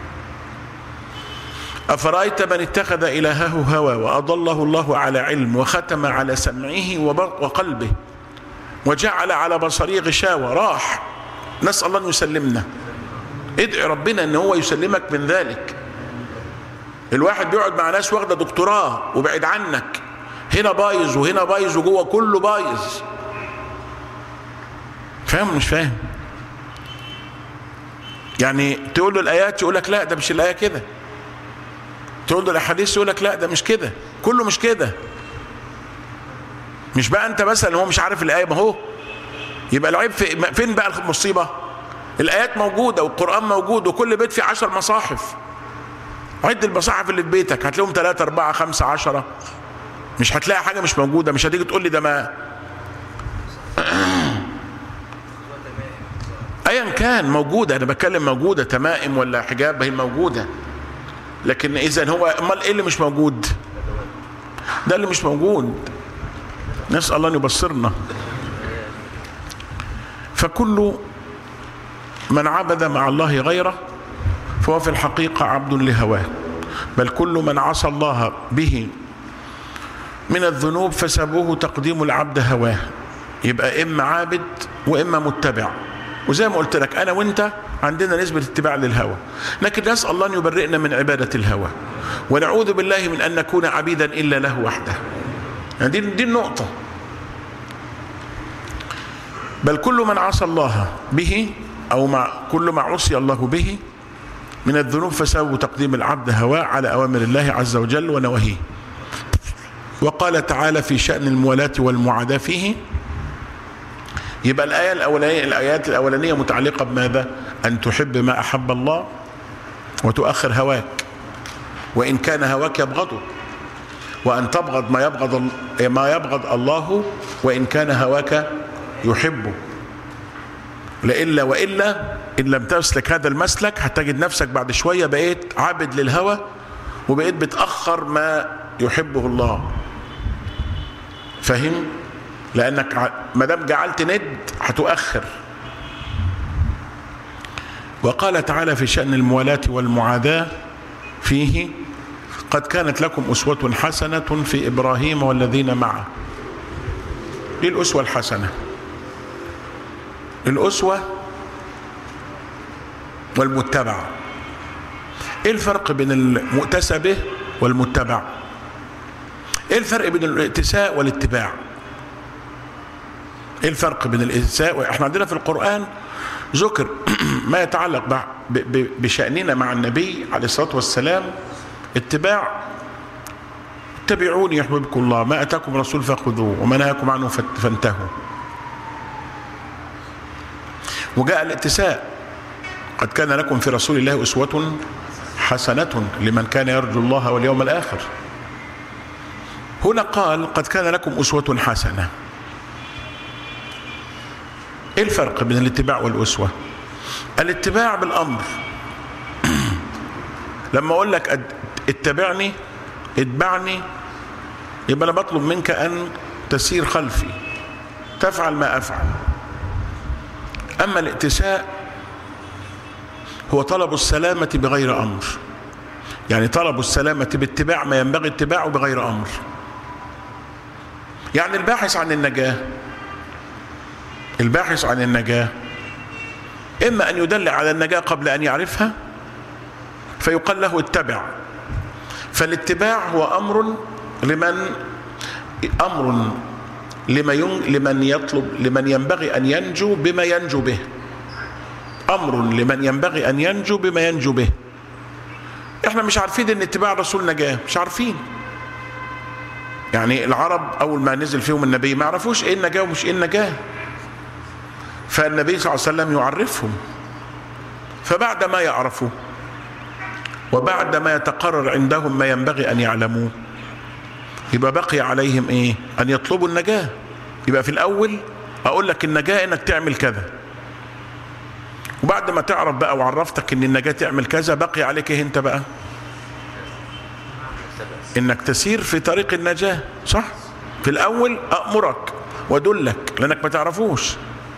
أفرأيت من اتخذ إلهه هوى وأضله الله على علم وختم على سمعه وقلبه وجعل على بصره غشاوة راح نسأل الله أن يسلمنا ادعي ربنا أن هو يسلمك من ذلك الواحد بيقعد مع ناس واخده دكتوراه وبعد عنك هنا بايظ وهنا بايظ وجوه كله بايظ فاهم مش فاهم يعني تقول له الايات يقول لك لا ده مش الايه كده تقول له الاحاديث يقول لك لا ده مش كده كله مش كده مش بقى انت مثلا هو مش عارف الايه ما هو يبقى العيب في فين بقى المصيبه الايات موجوده والقران موجود وكل بيت فيه عشر مصاحف عد المصاحف اللي في بيتك هتلاقيهم ثلاثة أربعة خمسة عشرة مش هتلاقي حاجة مش موجودة مش هتيجي تقول لي ده ما ايا كان موجودة انا بتكلم موجودة تمائم ولا حجاب هي موجودة لكن اذا هو امال ايه اللي مش موجود ده اللي مش موجود نسأل الله ان يبصرنا فكل من عبد مع الله غيره فهو في الحقيقة عبد لهواه بل كل من عصى الله به من الذنوب فسبوه تقديم العبد هواه يبقى إما عابد وإما متبع وزي ما قلت لك أنا وأنت عندنا نسبة اتباع للهوى لكن نسأل الله أن يبرئنا من عبادة الهوى ونعوذ بالله من أن نكون عبيدا إلا له وحده يعني دي, دي النقطة بل كل من عصى الله به أو مع كل ما عصي الله به من الذنوب فسبب تقديم العبد هواه على أوامر الله عز وجل ونواهيه وقال تعالى في شأن الموالاة والمعاداة فيه يبقى الآية الأولانية الآيات الأولانية متعلقة بماذا؟ أن تحب ما أحب الله وتؤخر هواك وإن كان هواك يبغضه وأن تبغض ما يبغض ما يبغض الله وإن كان هواك يحبه لإلا وإلا إن لم تسلك هذا المسلك هتجد نفسك بعد شوية بقيت عابد للهوى وبقيت بتأخر ما يحبه الله فاهم؟ لأنك ما دام جعلت ند هتؤخر وقال تعالى في شأن الموالاة والمعاداة فيه قد كانت لكم أسوة حسنة في إبراهيم والذين معه دي الأسوة الحسنة الأسوة والمتبع ايه الفرق بين المؤتسى به والمتبع ايه الفرق بين الائتساء والاتباع ايه الفرق بين الائتساء احنا عندنا في القرآن ذكر ما يتعلق بشأننا مع النبي عليه الصلاة والسلام اتباع اتبعوني يحببكم الله ما أتاكم رسول فخذوه وما نهاكم عنه فانتهوا وجاء الاتساء قد كان لكم في رسول الله أسوة حسنة لمن كان يرجو الله واليوم الآخر هنا قال قد كان لكم أسوة حسنة ايه الفرق بين الاتباع والأسوة الاتباع بالأمر لما أقول لك اتبعني اتبعني يبقى أنا بطلب منك أن تسير خلفي تفعل ما أفعل أما الائتساء هو طلب السلامة بغير أمر يعني طلب السلامة باتباع ما ينبغي اتباعه بغير أمر يعني الباحث عن النجاة الباحث عن النجاة إما أن يدل على النجاة قبل أن يعرفها فيقال له اتبع فالاتباع هو أمر لمن أمر لمن لمن يطلب لمن ينبغي أن ينجو بما ينجو به أمر لمن ينبغي أن ينجو بما ينجو به احنا مش عارفين ان اتباع الرسول نجاة مش عارفين يعني العرب اول ما نزل فيهم النبي ما عرفوش ايه النجاة ومش ايه النجاة فالنبي صلى الله عليه وسلم يعرفهم فبعد ما يعرفوا وبعد ما يتقرر عندهم ما ينبغي ان يعلموه يبقى بقي عليهم ايه ان يطلبوا النجاة يبقى في الاول اقول لك النجاة انك تعمل كذا وبعد ما تعرف بقى وعرفتك ان النجاة تعمل كذا بقي عليك ايه انت بقى انك تسير في طريق النجاة صح في الاول امرك وادلك لانك ما تعرفوش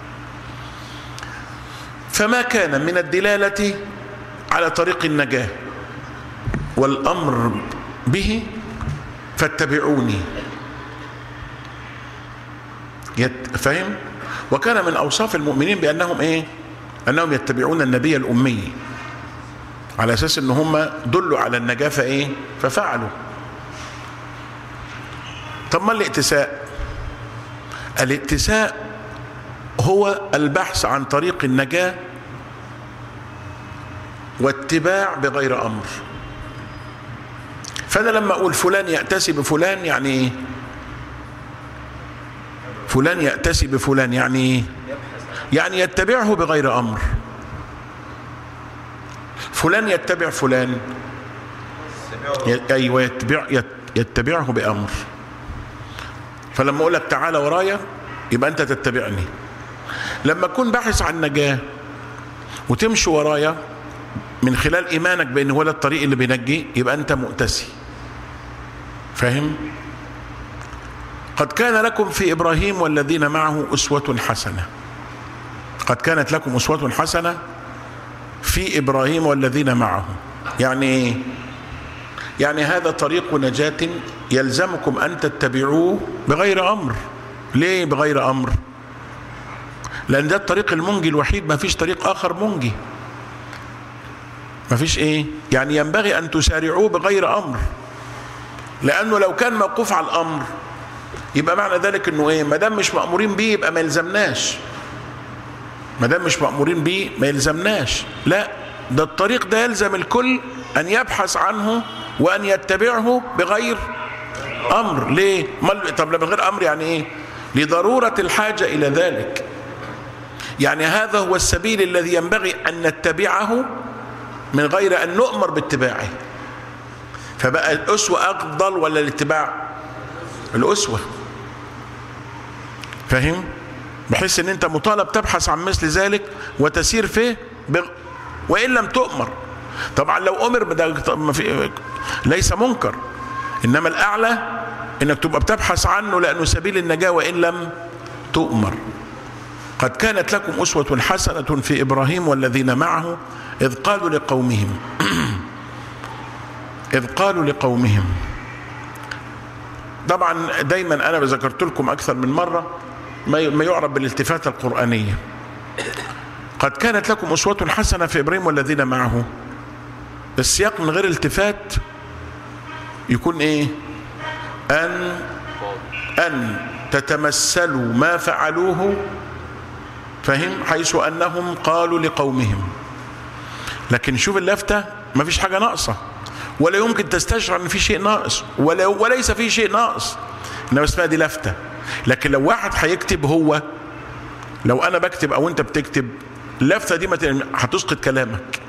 فما كان من الدلالة على طريق النجاة والامر به فاتبعوني فهم وكان من اوصاف المؤمنين بانهم ايه انهم يتبعون النبي الامي على اساس ان هم دلوا على النجاه فايه ففعلوا طب ما الائتساء الائتساء هو البحث عن طريق النجاه واتباع بغير امر فانا لما اقول فلان ياتسي بفلان يعني ايه فلان ياتسي بفلان يعني ايه يعني يتبعه بغير امر فلان يتبع فلان ايوه يتبع يت- يتبعه بامر فلما اقول لك تعالى ورايا يبقى انت تتبعني لما اكون باحث عن نجاه وتمشي ورايا من خلال ايمانك بان هو ده الطريق اللي بينجي يبقى انت مؤتسي فاهم قد كان لكم في ابراهيم والذين معه اسوه حسنه قد كانت لكم اسوه حسنه في ابراهيم والذين معه يعني ايه يعني هذا طريق نجاة يلزمكم أن تتبعوه بغير أمر ليه بغير أمر لأن ده الطريق المنجي الوحيد ما فيش طريق آخر منجي ما فيش إيه يعني ينبغي أن تسارعوه بغير أمر لأنه لو كان موقوف على الأمر يبقى معنى ذلك أنه إيه ما دام مش مأمورين بيه يبقى ما يلزمناش ما دام مش مأمورين بيه ما يلزمناش لا ده الطريق ده يلزم الكل أن يبحث عنه وأن يتبعه بغير أمر ليه؟ مال- طب من غير أمر يعني إيه؟ لضرورة الحاجة إلى ذلك يعني هذا هو السبيل الذي ينبغي أن نتبعه من غير أن نؤمر باتباعه فبقى الأسوة أفضل ولا الاتباع؟ الأسوة فاهم؟ بحيث ان انت مطالب تبحث عن مثل ذلك وتسير فيه بغ... وان لم تؤمر طبعا لو امر بده طب ما في ليس منكر انما الاعلى انك تبقى بتبحث عنه لانه سبيل النجاه وان لم تؤمر قد كانت لكم اسوه حسنه في ابراهيم والذين معه اذ قالوا لقومهم اذ قالوا لقومهم طبعا دايما انا ذكرت لكم اكثر من مره ما ما يعرف بالالتفاته القرانيه قد كانت لكم اسوه حسنه في ابراهيم والذين معه السياق من غير التفات يكون ايه ان ان تتمثلوا ما فعلوه فهم حيث انهم قالوا لقومهم لكن شوف اللفته ما فيش حاجه ناقصه ولا يمكن تستشعر ان في شيء ناقص ولا وليس في شيء ناقص انما اسمها دي لفته لكن لو واحد هيكتب هو لو انا بكتب او انت بتكتب اللفته دي ما ت- هتسقط كلامك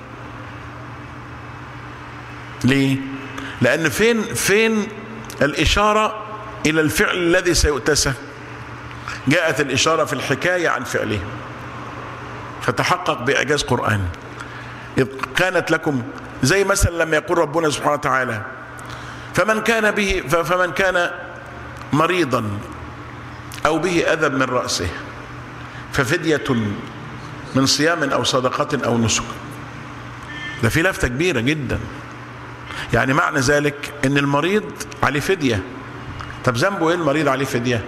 ليه لان فين فين الاشاره الى الفعل الذي سيؤتسى جاءت الاشاره في الحكايه عن فعله فتحقق باعجاز قراني إذ كانت لكم زي مثلا لما يقول ربنا سبحانه وتعالى فمن كان به ف- فمن كان مريضا او به اذى من راسه ففديه من صيام او صدقه او نسك ده في لفته كبيره جدا يعني معنى ذلك ان المريض عليه فديه طب ذنبه ايه المريض عليه فديه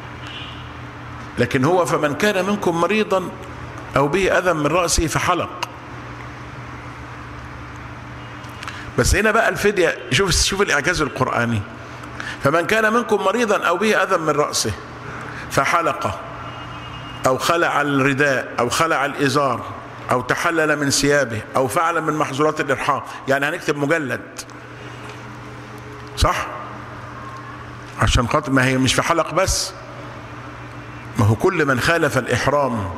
لكن هو فمن كان منكم مريضا او به اذى من راسه فحلق بس هنا بقى الفديه شوف شوف الاعجاز القراني فمن كان منكم مريضا او به اذى من راسه فحلق او خلع الرداء او خلع الازار او تحلل من ثيابه او فعل من محظورات الارحام يعني هنكتب مجلد صح عشان خاطر ما هي مش في حلق بس ما هو كل من خالف الاحرام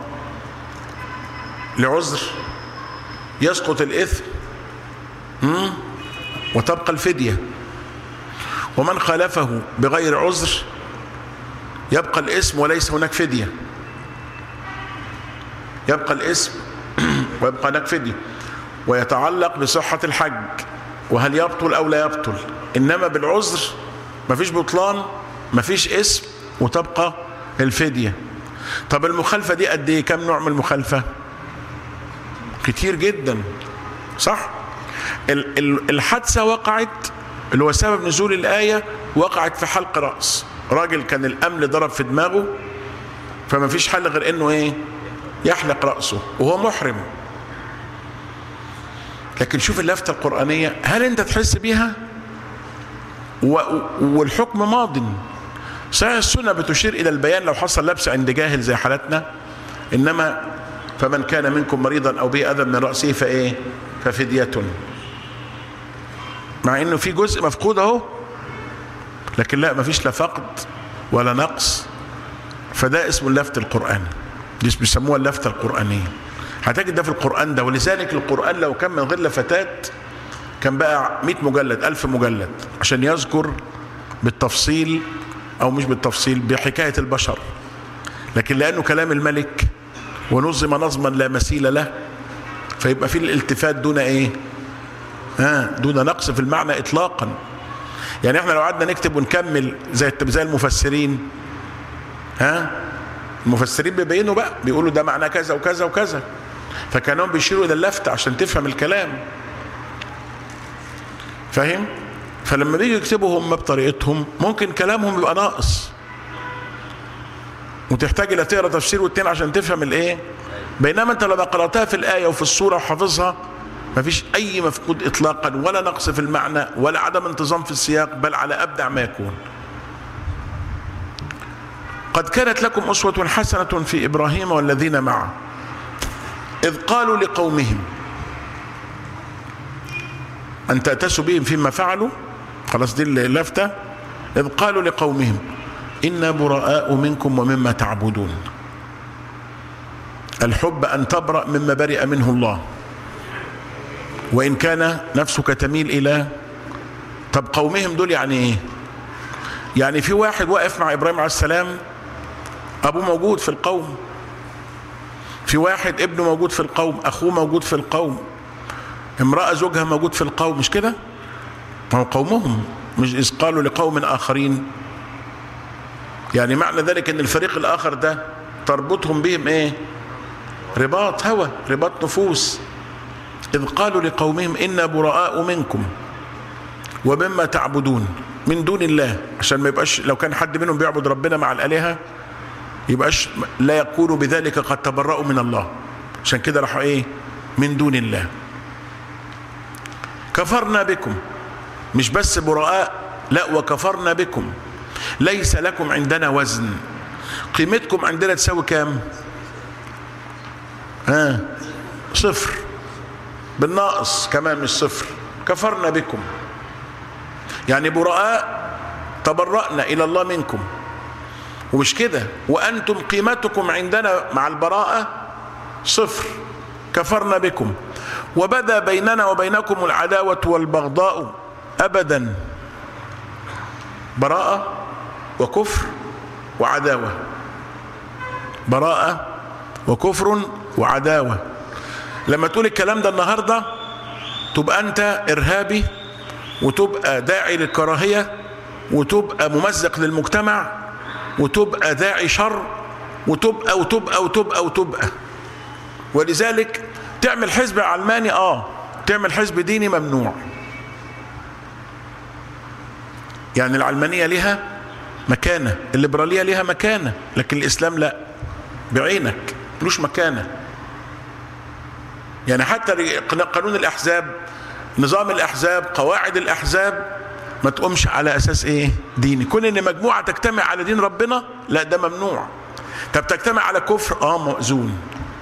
لعذر يسقط الاثم مم؟ وتبقى الفديه ومن خالفه بغير عذر يبقى الاسم وليس هناك فديه يبقى الاسم ويبقى هناك فديه ويتعلق بصحه الحج وهل يبطل او لا يبطل انما بالعذر مفيش بطلان مفيش اسم وتبقى الفديه طب المخالفه دي قد ايه كم نوع من المخالفه كتير جدا صح ال- ال- الحادثه وقعت اللي هو سبب نزول الايه وقعت في حلق راس راجل كان الامل ضرب في دماغه فما فيش حل غير انه ايه يحلق راسه وهو محرم لكن شوف اللفته القرانيه هل انت تحس بيها و- والحكم ماض صحيح السنه بتشير الى البيان لو حصل لبس عند جاهل زي حالتنا انما فمن كان منكم مريضا او به اذى من راسه فايه ففديه مع انه في جزء مفقود اهو لكن لا مفيش لا فقد ولا نقص فده اسمه اللفت القراني دي بيسموها اللفته القرانيه هتجد ده في القران ده ولذلك القران لو كان من غير لفتات كان بقى 100 مجلد 1000 مجلد عشان يذكر بالتفصيل او مش بالتفصيل بحكايه البشر لكن لانه كلام الملك ونظم نظما لا مثيل له فيبقى فيه الالتفات دون ايه ها دون نقص في المعنى اطلاقا يعني احنا لو قعدنا نكتب ونكمل زي زي المفسرين ها المفسرين بيبينوا بقى بيقولوا ده معناه كذا وكذا وكذا فكانوا بيشيروا الى اللفت عشان تفهم الكلام فاهم فلما بيجوا يكتبوا هم بطريقتهم ممكن كلامهم يبقى ناقص وتحتاج الى تقرا تفسير والتين عشان تفهم الايه بينما انت لما قراتها في الايه وفي السوره وحافظها مفيش اي مفقود اطلاقا ولا نقص في المعنى ولا عدم انتظام في السياق بل على ابدع ما يكون قد كانت لكم اسوه حسنه في ابراهيم والذين معه اذ قالوا لقومهم ان تاتسوا بهم فيما فعلوا خلاص دي اللفته اذ قالوا لقومهم انا براء منكم ومما تعبدون الحب ان تبرا مما برئ منه الله وان كان نفسك تميل الى طب قومهم دول يعني ايه يعني في واحد واقف مع ابراهيم عليه السلام ابوه موجود في القوم في واحد ابنه موجود في القوم اخوه موجود في القوم امرأة زوجها موجود في القوم مش كده ما هو قومهم مش إذ قالوا لقوم آخرين يعني معنى ذلك ان الفريق الآخر ده تربطهم بهم ايه رباط هوى رباط نفوس إذ قالوا لقومهم إنا براء منكم ومما تعبدون من دون الله عشان ما يبقاش لو كان حد منهم بيعبد ربنا مع الآلهة يبقاش لا يقولوا بذلك قد تبرأوا من الله عشان كده راحوا ايه من دون الله كفرنا بكم مش بس براء لا وكفرنا بكم ليس لكم عندنا وزن قيمتكم عندنا تساوي كام ها آه. صفر بالناقص كمان مش صفر كفرنا بكم يعني براء تبرأنا إلى الله منكم ومش كده وأنتم قيمتكم عندنا مع البراءة صفر كفرنا بكم وبدا بيننا وبينكم العداوة والبغضاء أبدا براءة وكفر وعداوة براءة وكفر وعداوة لما تقول الكلام ده النهاردة تبقى أنت إرهابي وتبقى داعي للكراهية وتبقى ممزق للمجتمع وتبقى داعي شر وتبقى وتبقى وتبقى وتبقى ولذلك تعمل حزب علماني اه تعمل حزب ديني ممنوع يعني العلمانية لها مكانة الليبرالية لها مكانة لكن الإسلام لا بعينك ملوش مكانة يعني حتى قانون الأحزاب نظام الأحزاب قواعد الأحزاب ما تقومش على أساس إيه ديني كون إن مجموعة تجتمع على دين ربنا لا ده ممنوع طب تجتمع على كفر اه مأذون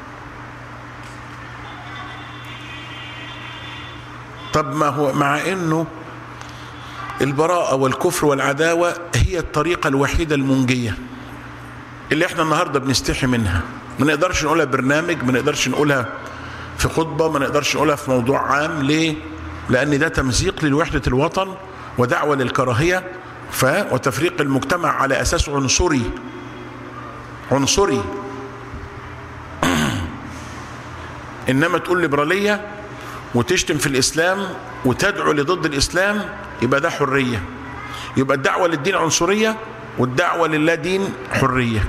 طب ما هو مع انه البراءة والكفر والعداوة هي الطريقة الوحيدة المنجية اللي احنا النهاردة بنستحي منها ما نقدرش نقولها برنامج ما نقدرش نقولها في خطبة ما نقدرش نقولها في موضوع عام ليه لان ده تمزيق للوحدة الوطن ودعوة للكراهية ف وتفريق المجتمع على اساس عنصري عنصري انما تقول ليبراليه وتشتم في الاسلام وتدعو لضد الاسلام يبقى ده حريه يبقى الدعوه للدين عنصريه والدعوه لله دين حريه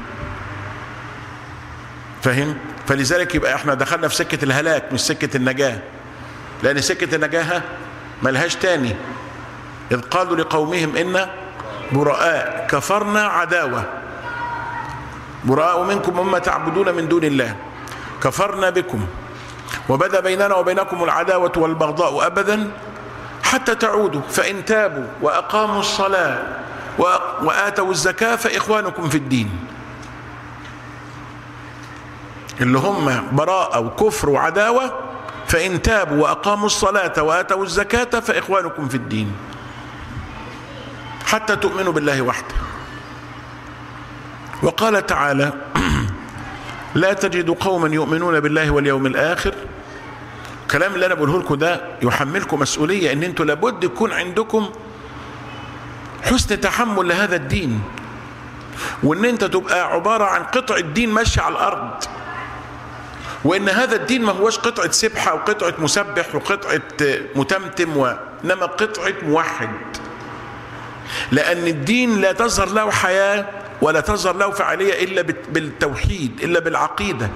فاهم فلذلك يبقى احنا دخلنا في سكه الهلاك مش سكه النجاه لان سكه النجاه ملهاش تاني اذ قالوا لقومهم ان براء كفرنا عداوه براء منكم مما تعبدون من دون الله كفرنا بكم وبدا بيننا وبينكم العداوة والبغضاء أبدا حتى تعودوا فإن تابوا وأقاموا الصلاة وآتوا الزكاة فإخوانكم في الدين اللي هم براءة وكفر وعداوة فإن تابوا وأقاموا الصلاة وآتوا الزكاة فإخوانكم في الدين حتى تؤمنوا بالله وحده وقال تعالى لا تجد قوما يؤمنون بالله واليوم الآخر الكلام اللي انا بقوله لكم ده يحملكم مسؤوليه ان انتوا لابد يكون عندكم حسن تحمل لهذا الدين وان انت تبقى عباره عن قطعه دين ماشيه على الارض وان هذا الدين ما هوش قطعه سبحه وقطعه مسبح وقطعه متمتم وانما قطعه موحد لان الدين لا تظهر له حياه ولا تظهر له فعاليه الا بالتوحيد الا بالعقيده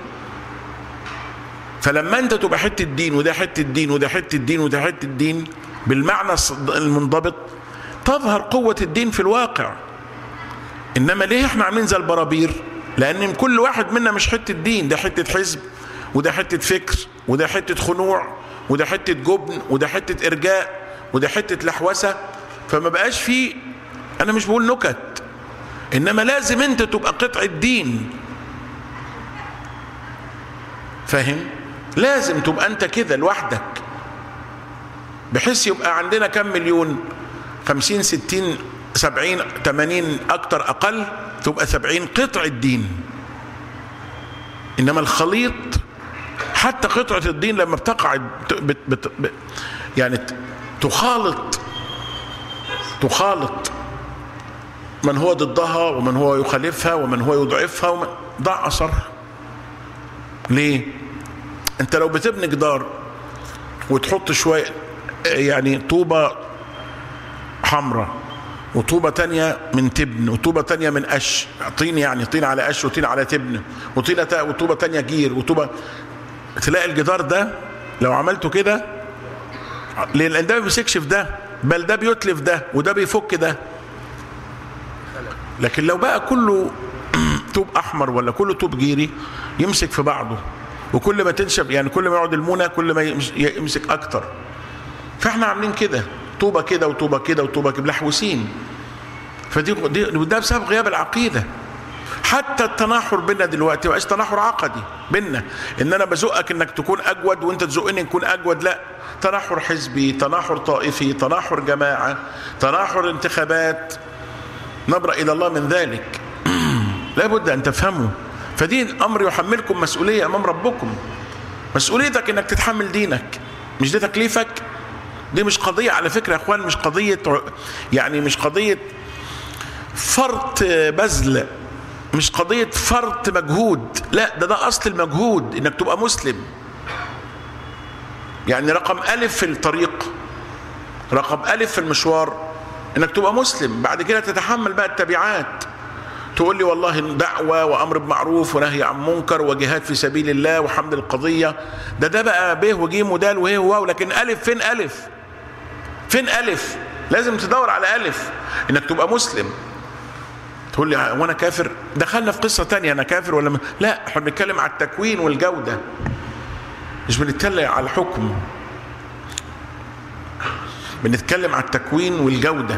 فلما انت تبقى حته الدين وده حته الدين وده حته الدين وده حته الدين بالمعنى المنضبط تظهر قوه الدين في الواقع انما ليه احنا عاملين زي البرابير لان كل واحد منا مش حته دين ده حته حزب وده حته فكر وده حته خنوع وده حته جبن وده حته ارجاء وده حته لحوسه فما بقاش فيه انا مش بقول نكت انما لازم انت تبقى قطعه دين فاهم لازم تبقى انت كده لوحدك بحيث يبقى عندنا كم مليون خمسين ستين سبعين تمانين اكتر اقل تبقى سبعين قطعة دين انما الخليط حتى قطعة الدين لما بتقع بت بت بت يعني تخالط تخالط من هو ضدها ومن هو يخالفها ومن هو يضعفها ومن ضاع اثرها ليه انت لو بتبني جدار وتحط شويه يعني طوبه حمراء وطوبه تانية من تبن وطوبه تانية من قش طين يعني طين على قش وطين على تبن وطينه وطوبه تانية جير وطوبه تلاقي الجدار ده لو عملته كده لان ده ما بيمسكش في ده بل ده بيتلف ده وده بيفك ده لكن لو بقى كله طوب احمر ولا كله طوب جيري يمسك في بعضه وكل ما تنشف يعني كل ما يقعد المونه كل ما يمسك اكتر فاحنا عاملين كده طوبه كده وطوبه كده وطوبه كده ملحوسين فدي دي وده بسبب غياب العقيده حتى التناحر بينا دلوقتي ما تناحر عقدي بينا ان انا بزقك انك تكون اجود وانت تزقني نكون اجود لا تناحر حزبي تناحر طائفي تناحر جماعه تناحر انتخابات نبرأ الى الله من ذلك لابد ان تفهموا فدي امر يحملكم مسؤوليه امام ربكم مسؤوليتك انك تتحمل دينك مش ده تكليفك دي مش قضيه على فكره يا اخوان مش قضيه يعني مش قضيه فرط بذل مش قضيه فرط مجهود لا ده ده اصل المجهود انك تبقى مسلم يعني رقم الف في الطريق رقم الف في المشوار انك تبقى مسلم بعد كده تتحمل بقى التبعات تقول لي والله دعوة وأمر بمعروف ونهي عن منكر وجهاد في سبيل الله وحمد القضية ده ده بقى ب وجيم ودال وهي وواو لكن ألف فين ألف فين ألف لازم تدور على ألف إنك تبقى مسلم تقول لي وانا كافر دخلنا في قصه تانية انا كافر ولا م... لا احنا بنتكلم على التكوين والجوده مش بنتكلم على الحكم بنتكلم على التكوين والجوده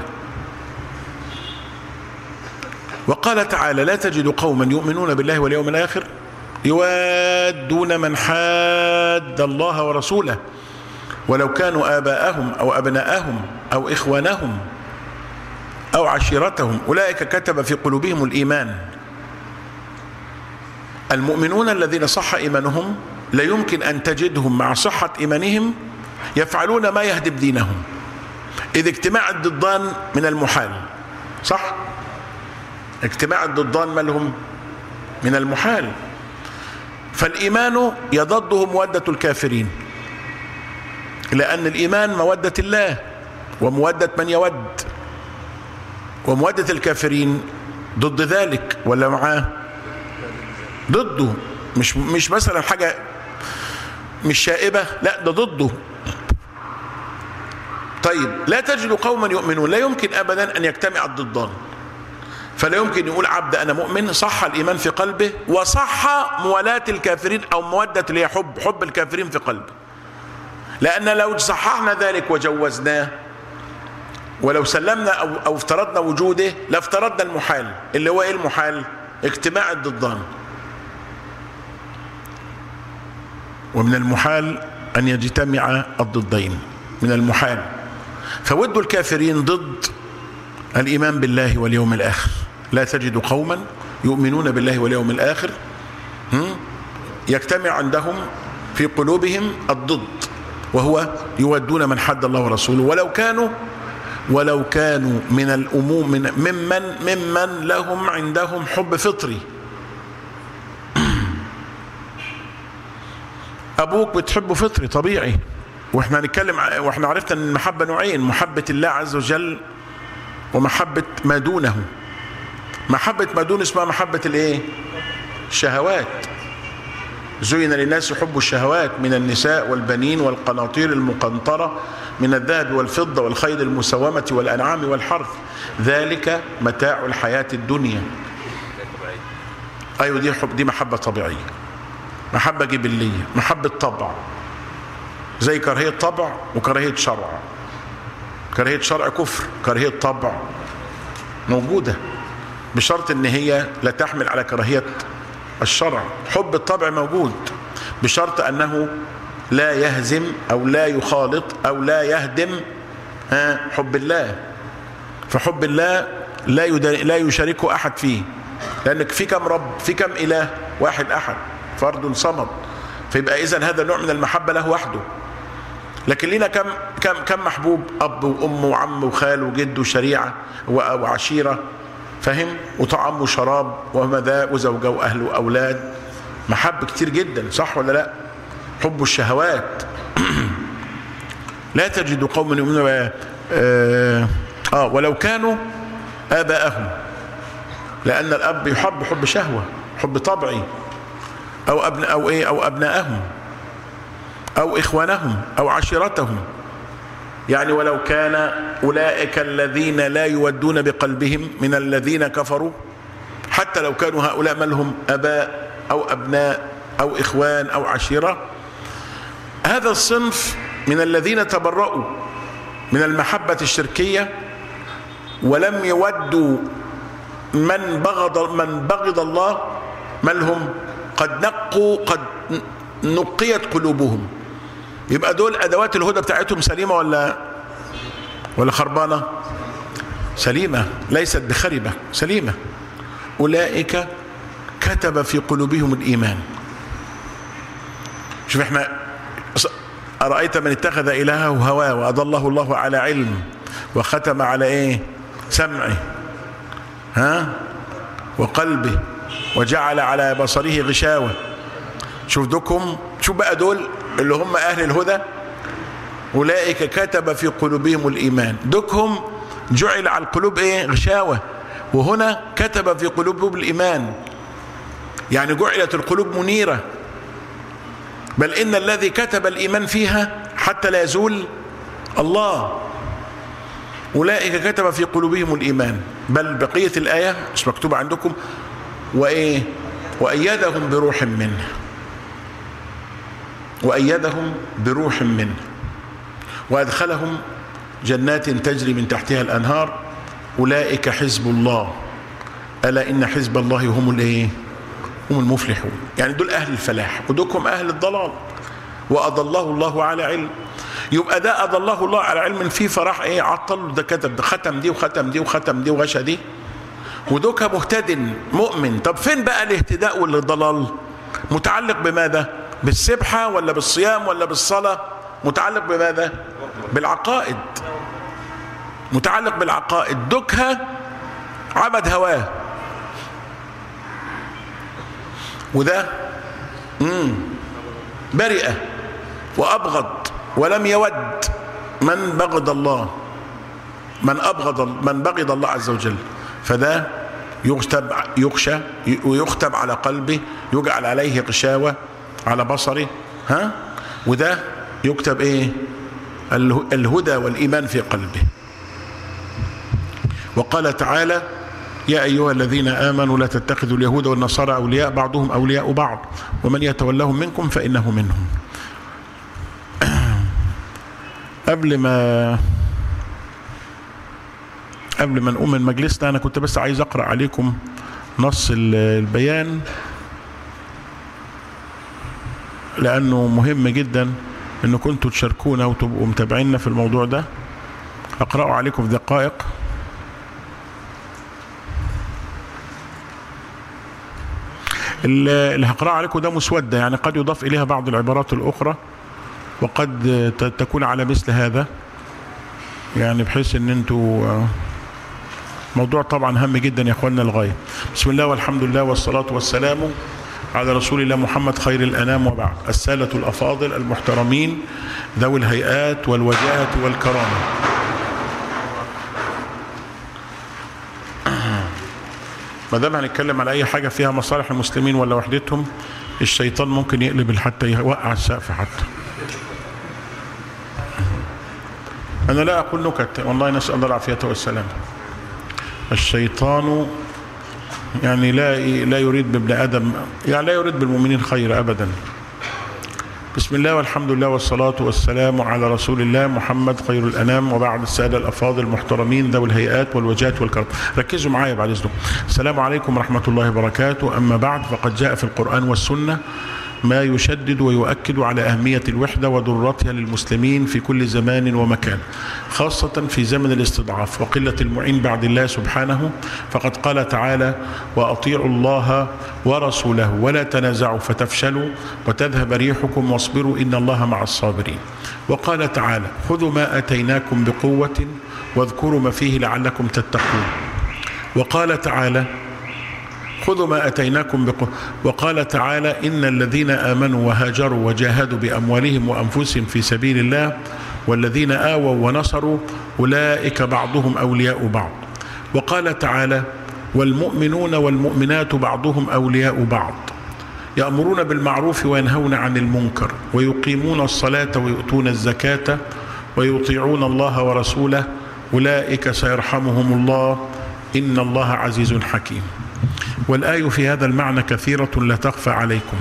وقال تعالى لا تجد قوما يؤمنون بالله واليوم الاخر يوادون من حاد الله ورسوله ولو كانوا اباءهم او ابناءهم او اخوانهم او عشيرتهم اولئك كتب في قلوبهم الايمان المؤمنون الذين صح ايمانهم لا يمكن ان تجدهم مع صحه ايمانهم يفعلون ما يهدم دينهم اذ اجتماع الضدان من المحال صح اجتماع الضدان ما لهم من المحال فالايمان يضده موده الكافرين لان الايمان موده الله وموده من يود ومودة الكافرين ضد ذلك ولا معاه ضده مش مش مثلا حاجة مش شائبة لا ده ضده طيب لا تجد قوما يؤمنون لا يمكن ابدا ان يجتمع الضدان فلا يمكن يقول عبد انا مؤمن صح الايمان في قلبه وصح موالاه الكافرين او موده اللي هي حب حب الكافرين في قلبه لان لو صححنا ذلك وجوزناه ولو سلمنا او او افترضنا وجوده لافترضنا المحال اللي هو ايه المحال اجتماع الضدان ومن المحال ان يجتمع الضدين من المحال فود الكافرين ضد الايمان بالله واليوم الاخر لا تجد قوما يؤمنون بالله واليوم الاخر يجتمع عندهم في قلوبهم الضد وهو يودون من حد الله ورسوله ولو كانوا ولو كانوا من الأمور من ممن ممن لهم عندهم حب فطري أبوك بتحبه فطري طبيعي واحنا هنتكلم واحنا عرفنا ان المحبة نوعين محبة الله عز وجل ومحبة ما دونه محبة ما دون اسمها محبة الايه الشهوات زين للناس حب الشهوات من النساء والبنين والقناطير المقنطرة من الذهب والفضة والخيل المسومة والأنعام والحرث ذلك متاع الحياة الدنيا أيوة دي حب دي محبة طبيعية محبة جبلية محبة طبع زي كراهية طبع وكراهية شرع كراهية شرع كفر كراهية طبع موجودة بشرط ان هي لا تحمل على كراهية الشرع حب الطبع موجود بشرط انه لا يهزم او لا يخالط او لا يهدم ها حب الله فحب الله لا لا يشاركه احد فيه لانك في كم رب في كم اله واحد احد فرد صمد فيبقى اذا هذا نوع من المحبه له وحده لكن لنا كم كم كم محبوب اب وام وعم وخال وجد وشريعه وعشيره فاهم وطعام وشراب ومذا وزوجه واهل واولاد محبه كتير جدا صح ولا لا حب الشهوات لا تجد قوم يؤمنون آه, اه ولو كانوا اباءهم لان الاب يحب حب شهوه حب طبعي او ابن او ايه او ابنائهم او اخوانهم او عشيرتهم يعني ولو كان اولئك الذين لا يودون بقلبهم من الذين كفروا حتى لو كانوا هؤلاء ما لهم اباء او ابناء او اخوان او عشيره هذا الصنف من الذين تبرؤوا من المحبه الشركيه ولم يودوا من بغض من بغض الله من هم قد نقوا قد نقيت قلوبهم يبقى دول ادوات الهدى بتاعتهم سليمه ولا ولا خربانه سليمه ليست بخربه سليمه اولئك كتب في قلوبهم الايمان شوف احنا ارايت من اتخذ الهه هواه واضله الله على علم وختم على ايه سمعه ها وقلبه وجعل على بصره غشاوه شوف دوكم شوف بقى دول اللي هم اهل الهدى اولئك كتب في قلوبهم الايمان دوكهم جعل على القلوب ايه غشاوه وهنا كتب في قلوبهم الايمان يعني جعلت القلوب منيره بل ان الذي كتب الايمان فيها حتى لا يزول الله اولئك كتب في قلوبهم الايمان بل بقيه الايه مش مكتوبه عندكم وايه وايدهم بروح منه وايدهم بروح منه وادخلهم جنات تجري من تحتها الانهار اولئك حزب الله الا ان حزب الله هم الايه هم المفلحون يعني دول اهل الفلاح ودولكم اهل الضلال واضله الله على علم يبقى ده اضله الله على علم فيه فراح ايه عطل ده كتب ده ختم دي وختم دي وختم دي وغشى دي ودوك مهتد مؤمن طب فين بقى الاهتداء والضلال متعلق بماذا بالسبحة ولا بالصيام ولا بالصلاة متعلق بماذا بالعقائد متعلق بالعقائد دكها عبد هواه وده مم برئة وأبغض ولم يود من بغض الله من أبغض من بغض الله عز وجل فده يكتب يخشى ويختم على قلبه يجعل عليه غشاوة على بصره ها وده يكتب ايه الهدى والإيمان في قلبه وقال تعالى يا أيها الذين آمنوا لا تتخذوا اليهود والنصارى أولياء بعضهم أولياء بعض ومن يتولهم منكم فإنه منهم قبل ما قبل ما نقوم من مجلسنا أنا كنت بس عايز أقرأ عليكم نص البيان لأنه مهم جدا أن كنتوا تشاركونا وتبقوا متابعينا في الموضوع ده أقرأه عليكم في دقائق اللي هقرأ عليكم ده مسودة يعني قد يضاف إليها بعض العبارات الأخرى وقد تكون على مثل هذا يعني بحيث ان انتوا موضوع طبعا هام جدا يا اخواننا الغايه بسم الله والحمد لله والصلاه والسلام على رسول الله محمد خير الانام وبعد الساده الافاضل المحترمين ذوي الهيئات والوجاهه والكرامه ما دام هنتكلم على اي حاجه فيها مصالح المسلمين ولا وحدتهم الشيطان ممكن يقلب حتى يوقع السقف حتى انا لا اقول نكت والله نسال الله العافيه والسلام الشيطان يعني لا لا يريد بابن ادم يعني لا يريد بالمؤمنين خير ابدا بسم الله والحمد لله والصلاة والسلام على رسول الله محمد خير الأنام وبعد السادة الأفاضل المحترمين ذوي الهيئات والوجهات والكرم ركزوا معايا بعد إذنكم السلام عليكم ورحمة الله وبركاته أما بعد فقد جاء في القرآن والسنة ما يشدد ويؤكد على أهمية الوحدة وضرورتها للمسلمين في كل زمان ومكان خاصة في زمن الاستضعاف وقلة المعين بعد الله سبحانه فقد قال تعالى وأطيعوا الله ورسوله ولا تنازعوا فتفشلوا وتذهب ريحكم واصبروا إن الله مع الصابرين وقال تعالى خذوا ما أتيناكم بقوة واذكروا ما فيه لعلكم تتقون وقال تعالى خذوا ما أتيناكم بقوة وقال تعالى إن الذين آمنوا وهاجروا وجاهدوا بأموالهم وأنفسهم في سبيل الله والذين آووا ونصروا أولئك بعضهم أولياء بعض وقال تعالى والمؤمنون والمؤمنات بعضهم أولياء بعض يأمرون بالمعروف وينهون عن المنكر ويقيمون الصلاة ويؤتون الزكاة ويطيعون الله ورسوله أولئك سيرحمهم الله إن الله عزيز حكيم والآية في هذا المعنى كثيرة لا تخفى عليكم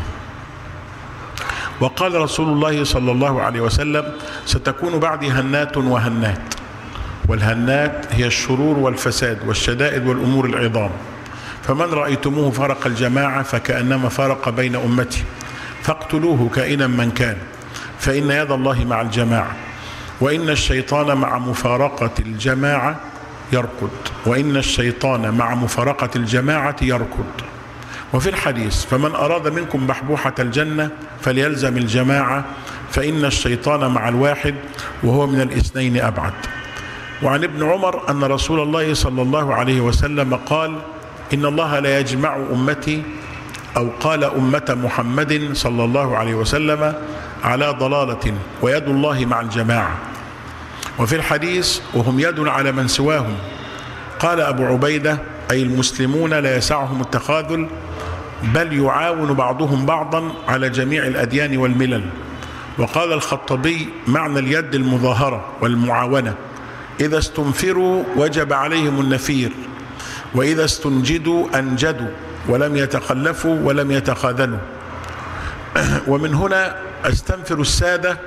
وقال رسول الله صلى الله عليه وسلم ستكون بعدي هنات وهنات والهنات هي الشرور والفساد والشدائد والأمور العظام فمن رأيتموه فرق الجماعة فكأنما فرق بين أمتي فاقتلوه كائنا من كان فإن يد الله مع الجماعة وإن الشيطان مع مفارقة الجماعة يركض وإن الشيطان مع مفارقة الجماعة يركض وفي الحديث فمن أراد منكم بحبوحة الجنة فليلزم الجماعة فإن الشيطان مع الواحد وهو من الاثنين أبعد وعن ابن عمر أن رسول الله صلى الله عليه وسلم قال إن الله لا يجمع أمتي أو قال أمة محمد صلى الله عليه وسلم على ضلالة ويد الله مع الجماعة وفي الحديث وهم يد على من سواهم قال أبو عبيدة أي المسلمون لا يسعهم التخاذل بل يعاون بعضهم بعضا على جميع الأديان والملل وقال الخطبي معنى اليد المظاهرة والمعاونة إذا استنفروا وجب عليهم النفير وإذا استنجدوا أنجدوا ولم يتخلفوا ولم يتخاذلوا ومن هنا استنفر السادة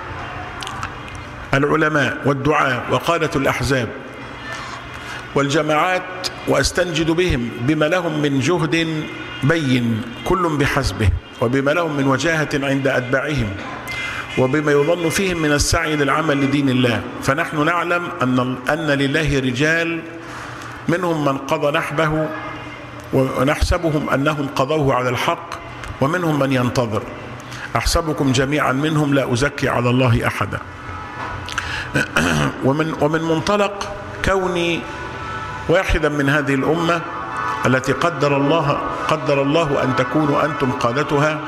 العلماء والدعاء وقادة الأحزاب والجماعات واستنجد بهم بما لهم من جهد بين كل بحسبه وبما لهم من وجاهة عند أتباعهم وبما يظن فيهم من السعي للعمل لدين الله فنحن نعلم أن, أن لله رجال منهم من قضى نحبه ونحسبهم أنهم قضوه على الحق ومنهم من ينتظر أحسبكم جميعا منهم لا أزكي على الله أحدا ومن, ومن منطلق كوني واحدا من هذه الأمة التي قدر الله قدر الله أن تكونوا أنتم قادتها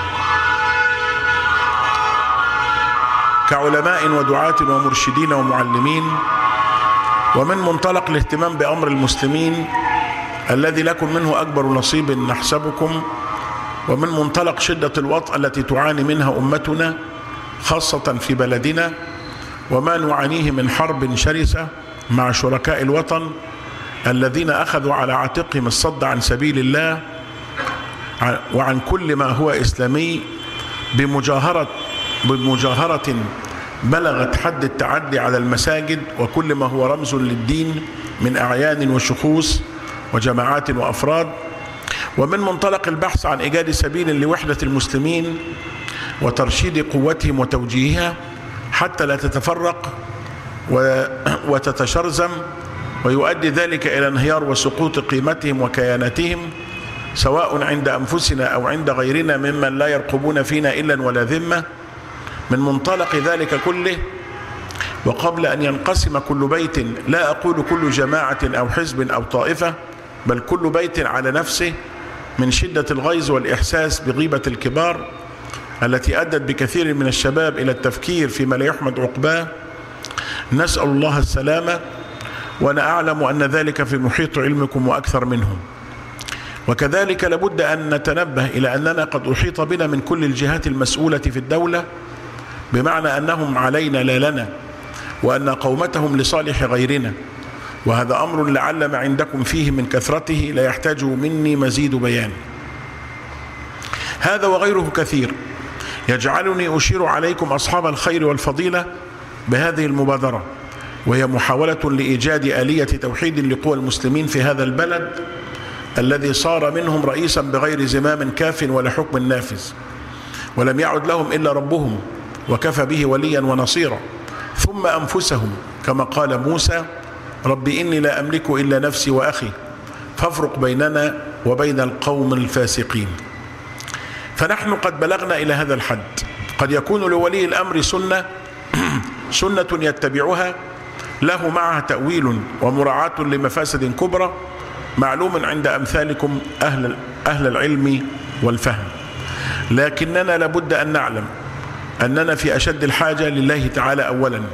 كعلماء ودعاة ومرشدين ومعلمين ومن منطلق الاهتمام بأمر المسلمين الذي لكم منه أكبر نصيب نحسبكم ومن منطلق شدة الوطأ التي تعاني منها أمتنا خاصة في بلدنا وما نعانيه من حرب شرسة مع شركاء الوطن الذين أخذوا على عاتقهم الصد عن سبيل الله وعن كل ما هو إسلامي بمجاهرة بمجاهرة بلغت حد التعدي على المساجد وكل ما هو رمز للدين من أعيان وشخوص وجماعات وأفراد ومن منطلق البحث عن إيجاد سبيل لوحدة المسلمين وترشيد قوتهم وتوجيهها حتى لا تتفرق وتتشرذم ويؤدي ذلك إلى انهيار وسقوط قيمتهم وكيانتهم سواء عند أنفسنا أو عند غيرنا ممن لا يرقبون فينا إلا ولا ذمة من منطلق ذلك كله وقبل أن ينقسم كل بيت لا أقول كل جماعة أو حزب أو طائفة بل كل بيت على نفسه من شدة الغيظ والإحساس بغيبة الكبار التي أدت بكثير من الشباب إلى التفكير فيما لا يحمد عقباه نسأل الله السلامة وأنا أعلم أن ذلك في محيط علمكم وأكثر منهم وكذلك لابد أن نتنبه إلى أننا قد أحيط بنا من كل الجهات المسؤولة في الدولة بمعنى أنهم علينا لا لنا وأن قومتهم لصالح غيرنا وهذا أمر لعل ما عندكم فيه من كثرته لا يحتاج مني مزيد بيان هذا وغيره كثير يجعلني أشير عليكم أصحاب الخير والفضيلة بهذه المبادرة وهي محاولة لإيجاد آلية توحيد لقوى المسلمين في هذا البلد الذي صار منهم رئيسا بغير زمام كاف ولا حكم نافذ ولم يعد لهم إلا ربهم وكفى به وليا ونصيرا ثم أنفسهم كما قال موسى رب إني لا أملك إلا نفسي وأخي فافرق بيننا وبين القوم الفاسقين فنحن قد بلغنا إلى هذا الحد قد يكون لولي الأمر سنة سنة يتبعها له معها تأويل ومراعاة لمفاسد كبرى معلوم عند أمثالكم أهل, أهل العلم والفهم لكننا لابد أن نعلم أننا في أشد الحاجة لله تعالى أولا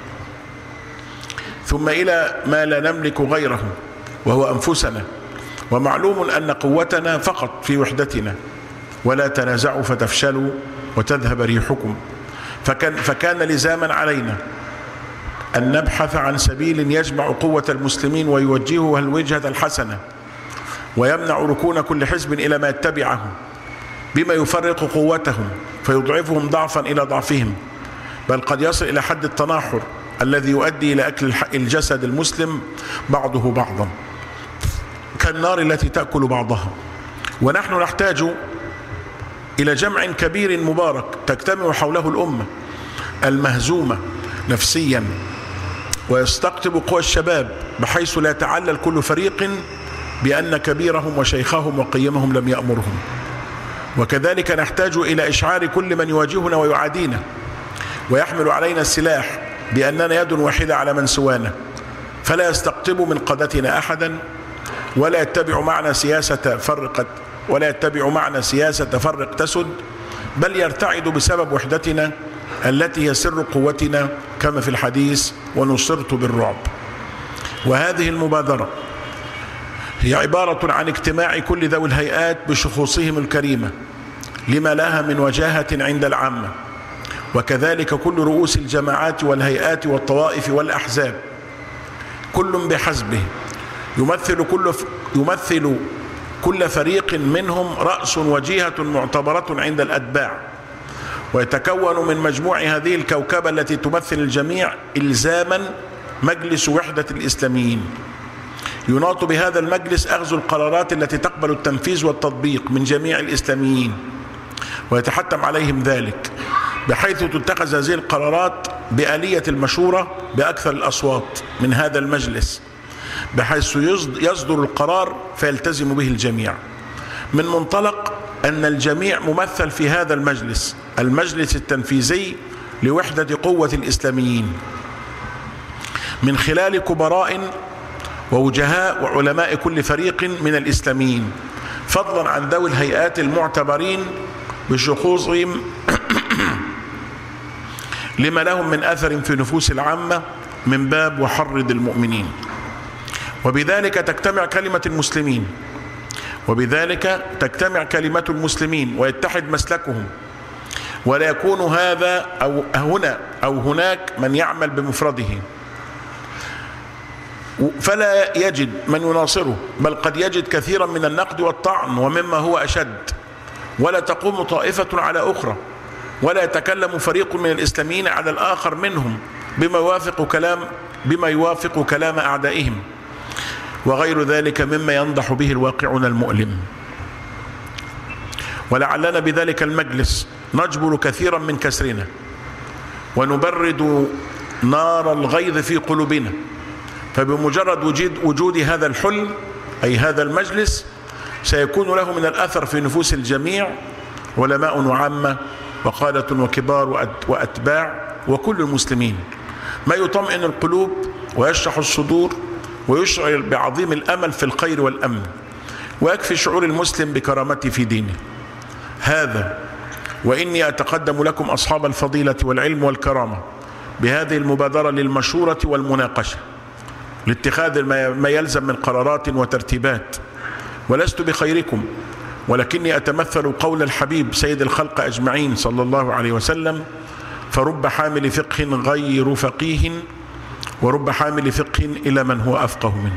ثم إلى ما لا نملك غيره وهو أنفسنا ومعلوم أن قوتنا فقط في وحدتنا ولا تنازعوا فتفشلوا وتذهب ريحكم فكان, فكان لزاما علينا أن نبحث عن سبيل يجمع قوة المسلمين ويوجهها الوجهة الحسنة ويمنع ركون كل حزب إلى ما يتبعه بما يفرق قوتهم فيضعفهم ضعفا إلى ضعفهم بل قد يصل إلى حد التناحر الذي يؤدي إلى أكل الجسد المسلم بعضه بعضا كالنار التي تأكل بعضها ونحن نحتاج إلى جمع كبير مبارك تجتمع حوله الأمة المهزومة نفسيا ويستقطب قوى الشباب بحيث لا يتعلل كل فريق بأن كبيرهم وشيخهم وقيمهم لم يأمرهم وكذلك نحتاج إلى إشعار كل من يواجهنا ويعادينا ويحمل علينا السلاح بأننا يد واحدة على من سوانا فلا يستقطب من قادتنا أحدا ولا يتبع معنا سياسة فرقت ولا يتبع معنا سياسة فرق تسد بل يرتعد بسبب وحدتنا التي هي سر قوتنا كما في الحديث ونصرت بالرعب وهذه المبادرة هي عبارة عن اجتماع كل ذوي الهيئات بشخوصهم الكريمة لما لها من وجاهة عند العامة وكذلك كل رؤوس الجماعات والهيئات والطوائف والأحزاب كل بحسبه يمثل كل يمثل كل فريق منهم رأس وجيهة معتبرة عند الأتباع ويتكون من مجموع هذه الكوكبة التي تمثل الجميع إلزاما مجلس وحدة الإسلاميين يناط بهذا المجلس أخذ القرارات التي تقبل التنفيذ والتطبيق من جميع الإسلاميين ويتحتم عليهم ذلك بحيث تتخذ هذه القرارات بآلية المشورة بأكثر الأصوات من هذا المجلس بحيث يصدر القرار فيلتزم به الجميع من منطلق أن الجميع ممثل في هذا المجلس المجلس التنفيذي لوحدة قوة الإسلاميين من خلال كبراء ووجهاء وعلماء كل فريق من الإسلاميين فضلا عن ذوي الهيئات المعتبرين بشخوصهم لما لهم من أثر في نفوس العامة من باب وحرض المؤمنين وبذلك تجتمع كلمة المسلمين وبذلك تجتمع كلمة المسلمين ويتحد مسلكهم ولا يكون هذا أو هنا أو هناك من يعمل بمفرده فلا يجد من يناصره بل قد يجد كثيرا من النقد والطعن ومما هو أشد ولا تقوم طائفة على أخرى ولا يتكلم فريق من الإسلاميين على الآخر منهم بما يوافق كلام بما يوافق كلام أعدائهم وغير ذلك مما ينضح به الواقعون المؤلم ولعلنا بذلك المجلس نجبر كثيرا من كسرنا ونبرد نار الغيظ في قلوبنا فبمجرد وجود, وجود هذا الحلم أي هذا المجلس سيكون له من الأثر في نفوس الجميع علماء وعامة وقادة وكبار وأتباع وكل المسلمين ما يطمئن القلوب ويشرح الصدور ويشعر بعظيم الأمل في الخير والأمن ويكفي شعور المسلم بكرامته في دينه هذا وإني أتقدم لكم أصحاب الفضيلة والعلم والكرامة بهذه المبادرة للمشورة والمناقشة لاتخاذ ما يلزم من قرارات وترتيبات ولست بخيركم ولكني أتمثل قول الحبيب سيد الخلق أجمعين صلى الله عليه وسلم فرب حامل فقه غير فقيه ورب حامل فقه إلى من هو أفقه منه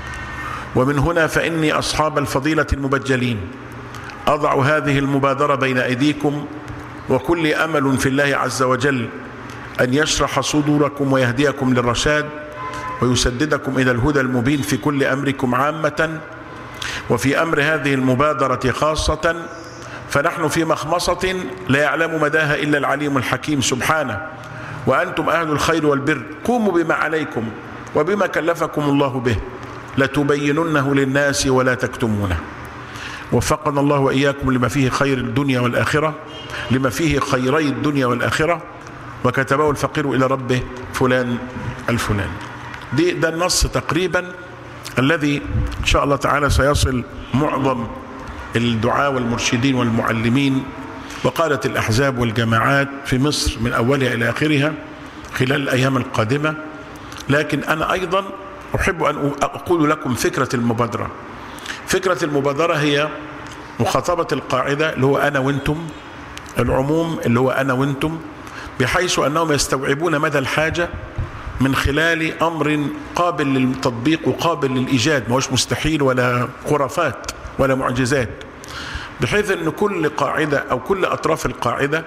ومن هنا فإني أصحاب الفضيلة المبجلين أضع هذه المبادرة بين أيديكم وكل أمل في الله عز وجل أن يشرح صدوركم ويهديكم للرشاد ويسددكم إلى الهدى المبين في كل أمركم عامة وفي أمر هذه المبادرة خاصة فنحن في مخمصة لا يعلم مداها إلا العليم الحكيم سبحانه وأنتم أهل الخير والبر قوموا بما عليكم وبما كلفكم الله به لتبيننه للناس ولا تكتمونه وفقنا الله وإياكم لما فيه خير الدنيا والآخرة لما فيه خيري الدنيا والآخرة وكتبه الفقير إلى ربه فلان الفلان دي ده النص تقريبا الذي إن شاء الله تعالى سيصل معظم الدعاء والمرشدين والمعلمين وقالت الأحزاب والجماعات في مصر من أولها إلى آخرها خلال الأيام القادمة لكن أنا أيضا أحب أن أقول لكم فكرة المبادرة فكرة المبادرة هي مخاطبة القاعدة اللي هو أنا وأنتم العموم اللي هو أنا وأنتم بحيث أنهم يستوعبون مدى الحاجة من خلال أمر قابل للتطبيق وقابل للإيجاد ما هوش مستحيل ولا خرافات ولا معجزات بحيث أن كل قاعدة أو كل أطراف القاعدة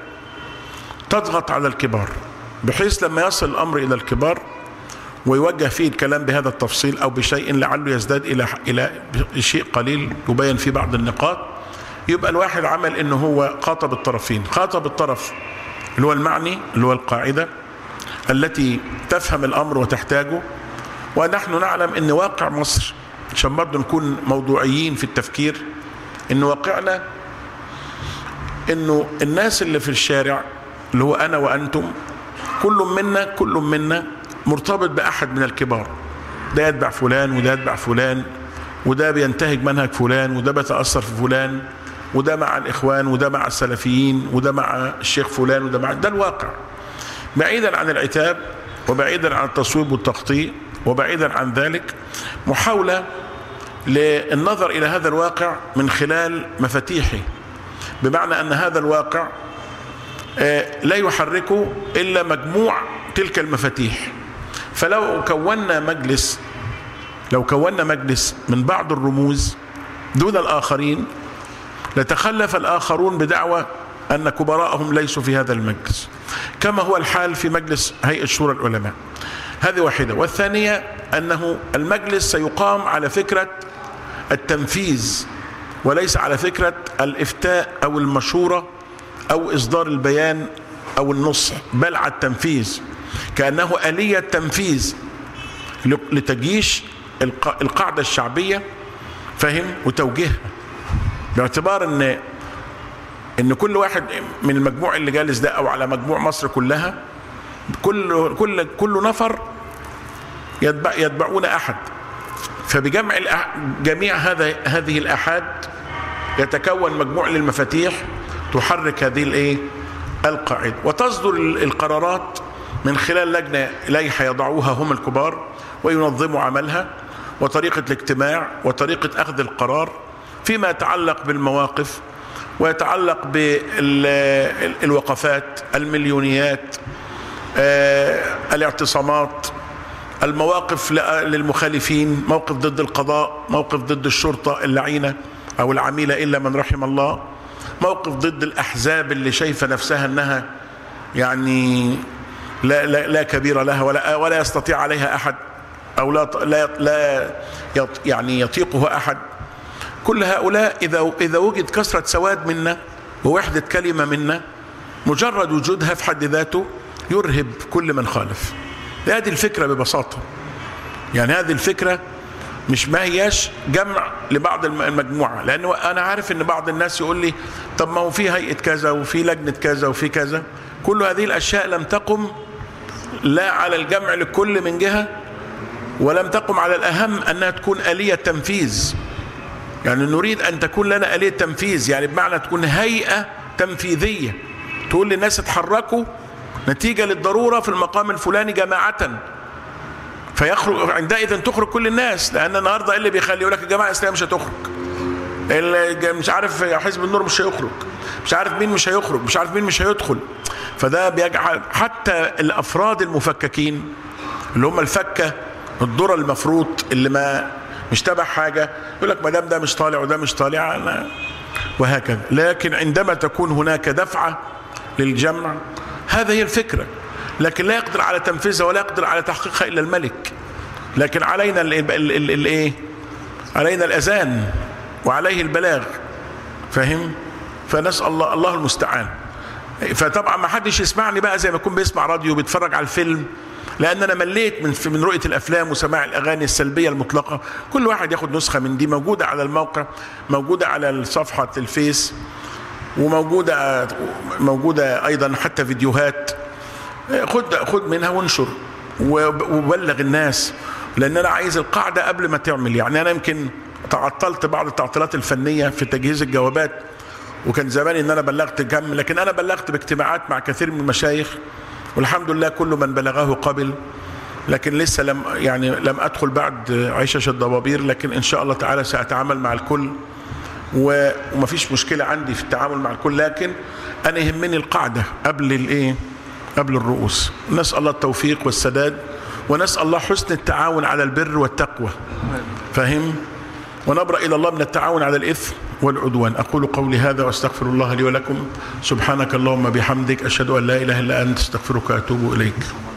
تضغط على الكبار بحيث لما يصل الأمر إلى الكبار ويوجه فيه الكلام بهذا التفصيل أو بشيء لعله يزداد إلى إلى شيء قليل يبين فيه بعض النقاط يبقى الواحد عمل إنه هو خاطب الطرفين خاطب الطرف اللي هو المعني اللي هو القاعدة التي تفهم الأمر وتحتاجه ونحن نعلم أن واقع مصر عشان برضه نكون موضوعيين في التفكير أن واقعنا أنه الناس اللي في الشارع اللي هو أنا وأنتم كل منا كل منا مرتبط بأحد من الكبار ده يتبع فلان وده يتبع فلان وده بينتهج منهج فلان وده بيتأثر في فلان وده مع الإخوان وده مع السلفيين وده مع الشيخ فلان وده مع ده الواقع بعيدا عن العتاب وبعيدا عن التصويب والتخطيء وبعيدا عن ذلك محاولة للنظر إلى هذا الواقع من خلال مفاتيحه بمعنى أن هذا الواقع لا يحركه إلا مجموع تلك المفاتيح فلو كونا مجلس لو كونا مجلس من بعض الرموز دون الآخرين لتخلف الآخرون بدعوى أن كبراءهم ليسوا في هذا المجلس كما هو الحال في مجلس هيئة شورى العلماء هذه واحدة والثانية أنه المجلس سيقام على فكرة التنفيذ وليس على فكرة الإفتاء أو المشورة أو إصدار البيان أو النصح بل على التنفيذ كأنه آلية تنفيذ لتجيش القاعدة الشعبية فهم وتوجيهها باعتبار ان ان كل واحد من المجموع اللي جالس ده او على مجموع مصر كلها كل كل كل نفر يتبع يتبعون احد فبجمع جميع هذا هذه الاحاد يتكون مجموع للمفاتيح تحرك هذه الايه القاعده وتصدر القرارات من خلال لجنه لائحه يضعوها هم الكبار وينظموا عملها وطريقه الاجتماع وطريقه اخذ القرار فيما يتعلق بالمواقف ويتعلق بالوقفات المليونيات الاعتصامات المواقف للمخالفين موقف ضد القضاء موقف ضد الشرطة اللعينة أو العميلة إلا من رحم الله موقف ضد الأحزاب اللي شايفة نفسها أنها يعني لا, لا, لا كبير لها ولا, ولا يستطيع عليها أحد أو لا, لا, لا يعني يطيقها أحد كل هؤلاء إذا إذا وجد كثرة سواد منا ووحدة كلمة منا مجرد وجودها في حد ذاته يرهب كل من خالف هذه الفكرة ببساطة يعني هذه الفكرة مش ما هياش جمع لبعض الم- المجموعة لأنه أنا عارف إن بعض الناس يقول لي طب ما هو في هيئة كذا وفي لجنة كذا وفي كذا كل هذه الأشياء لم تقم لا على الجمع لكل من جهة ولم تقم على الأهم أنها تكون آلية تنفيذ يعني نريد أن تكون لنا آلية تنفيذ يعني بمعنى تكون هيئة تنفيذية تقول للناس اتحركوا نتيجة للضرورة في المقام الفلاني جماعة فيخرج عندئذ تخرج كل الناس لأن النهاردة إيه اللي بيخلي يقول لك الجماعة الإسلامية مش هتخرج اللي مش عارف حزب النور مش هيخرج مش عارف مين مش هيخرج مش عارف مين مش هيدخل فده بيجعل حتى الافراد المفككين اللي هم الفكه الذره المفروض اللي ما مش تبع حاجه يقول لك ما دام ده مش طالع وده مش طالع أنا وهكذا لكن عندما تكون هناك دفعه للجمع هذا هي الفكره لكن لا يقدر على تنفيذها ولا يقدر على تحقيقها الا الملك لكن علينا الايه علينا الاذان وعليه البلاغ فاهم فنسال الله الله المستعان فطبعا ما حدش يسمعني بقى زي ما يكون بيسمع راديو بيتفرج على الفيلم لان انا مليت من من رؤيه الافلام وسماع الاغاني السلبيه المطلقه كل واحد ياخد نسخه من دي موجوده على الموقع موجوده على صفحه الفيس وموجوده موجوده ايضا حتى فيديوهات خد خد منها وانشر وبلغ الناس لان انا عايز القاعده قبل ما تعمل يعني انا يمكن تعطلت بعض التعطيلات الفنيه في تجهيز الجوابات وكان زماني ان انا بلغت كم لكن انا بلغت باجتماعات مع كثير من المشايخ والحمد لله كل من بلغه قبل لكن لسه لم يعني لم ادخل بعد عشش الضبابير لكن ان شاء الله تعالى ساتعامل مع الكل ومفيش مشكله عندي في التعامل مع الكل لكن انا يهمني القاعده قبل الايه قبل الرؤوس نسال الله التوفيق والسداد ونسال الله حسن التعاون على البر والتقوى فاهم ونبرأ إلى الله من التعاون على الإثم والعدوان أقول قولي هذا وأستغفر الله لي ولكم سبحانك اللهم بحمدك أشهد أن لا إله إلا أنت أستغفرك وأتوب إليك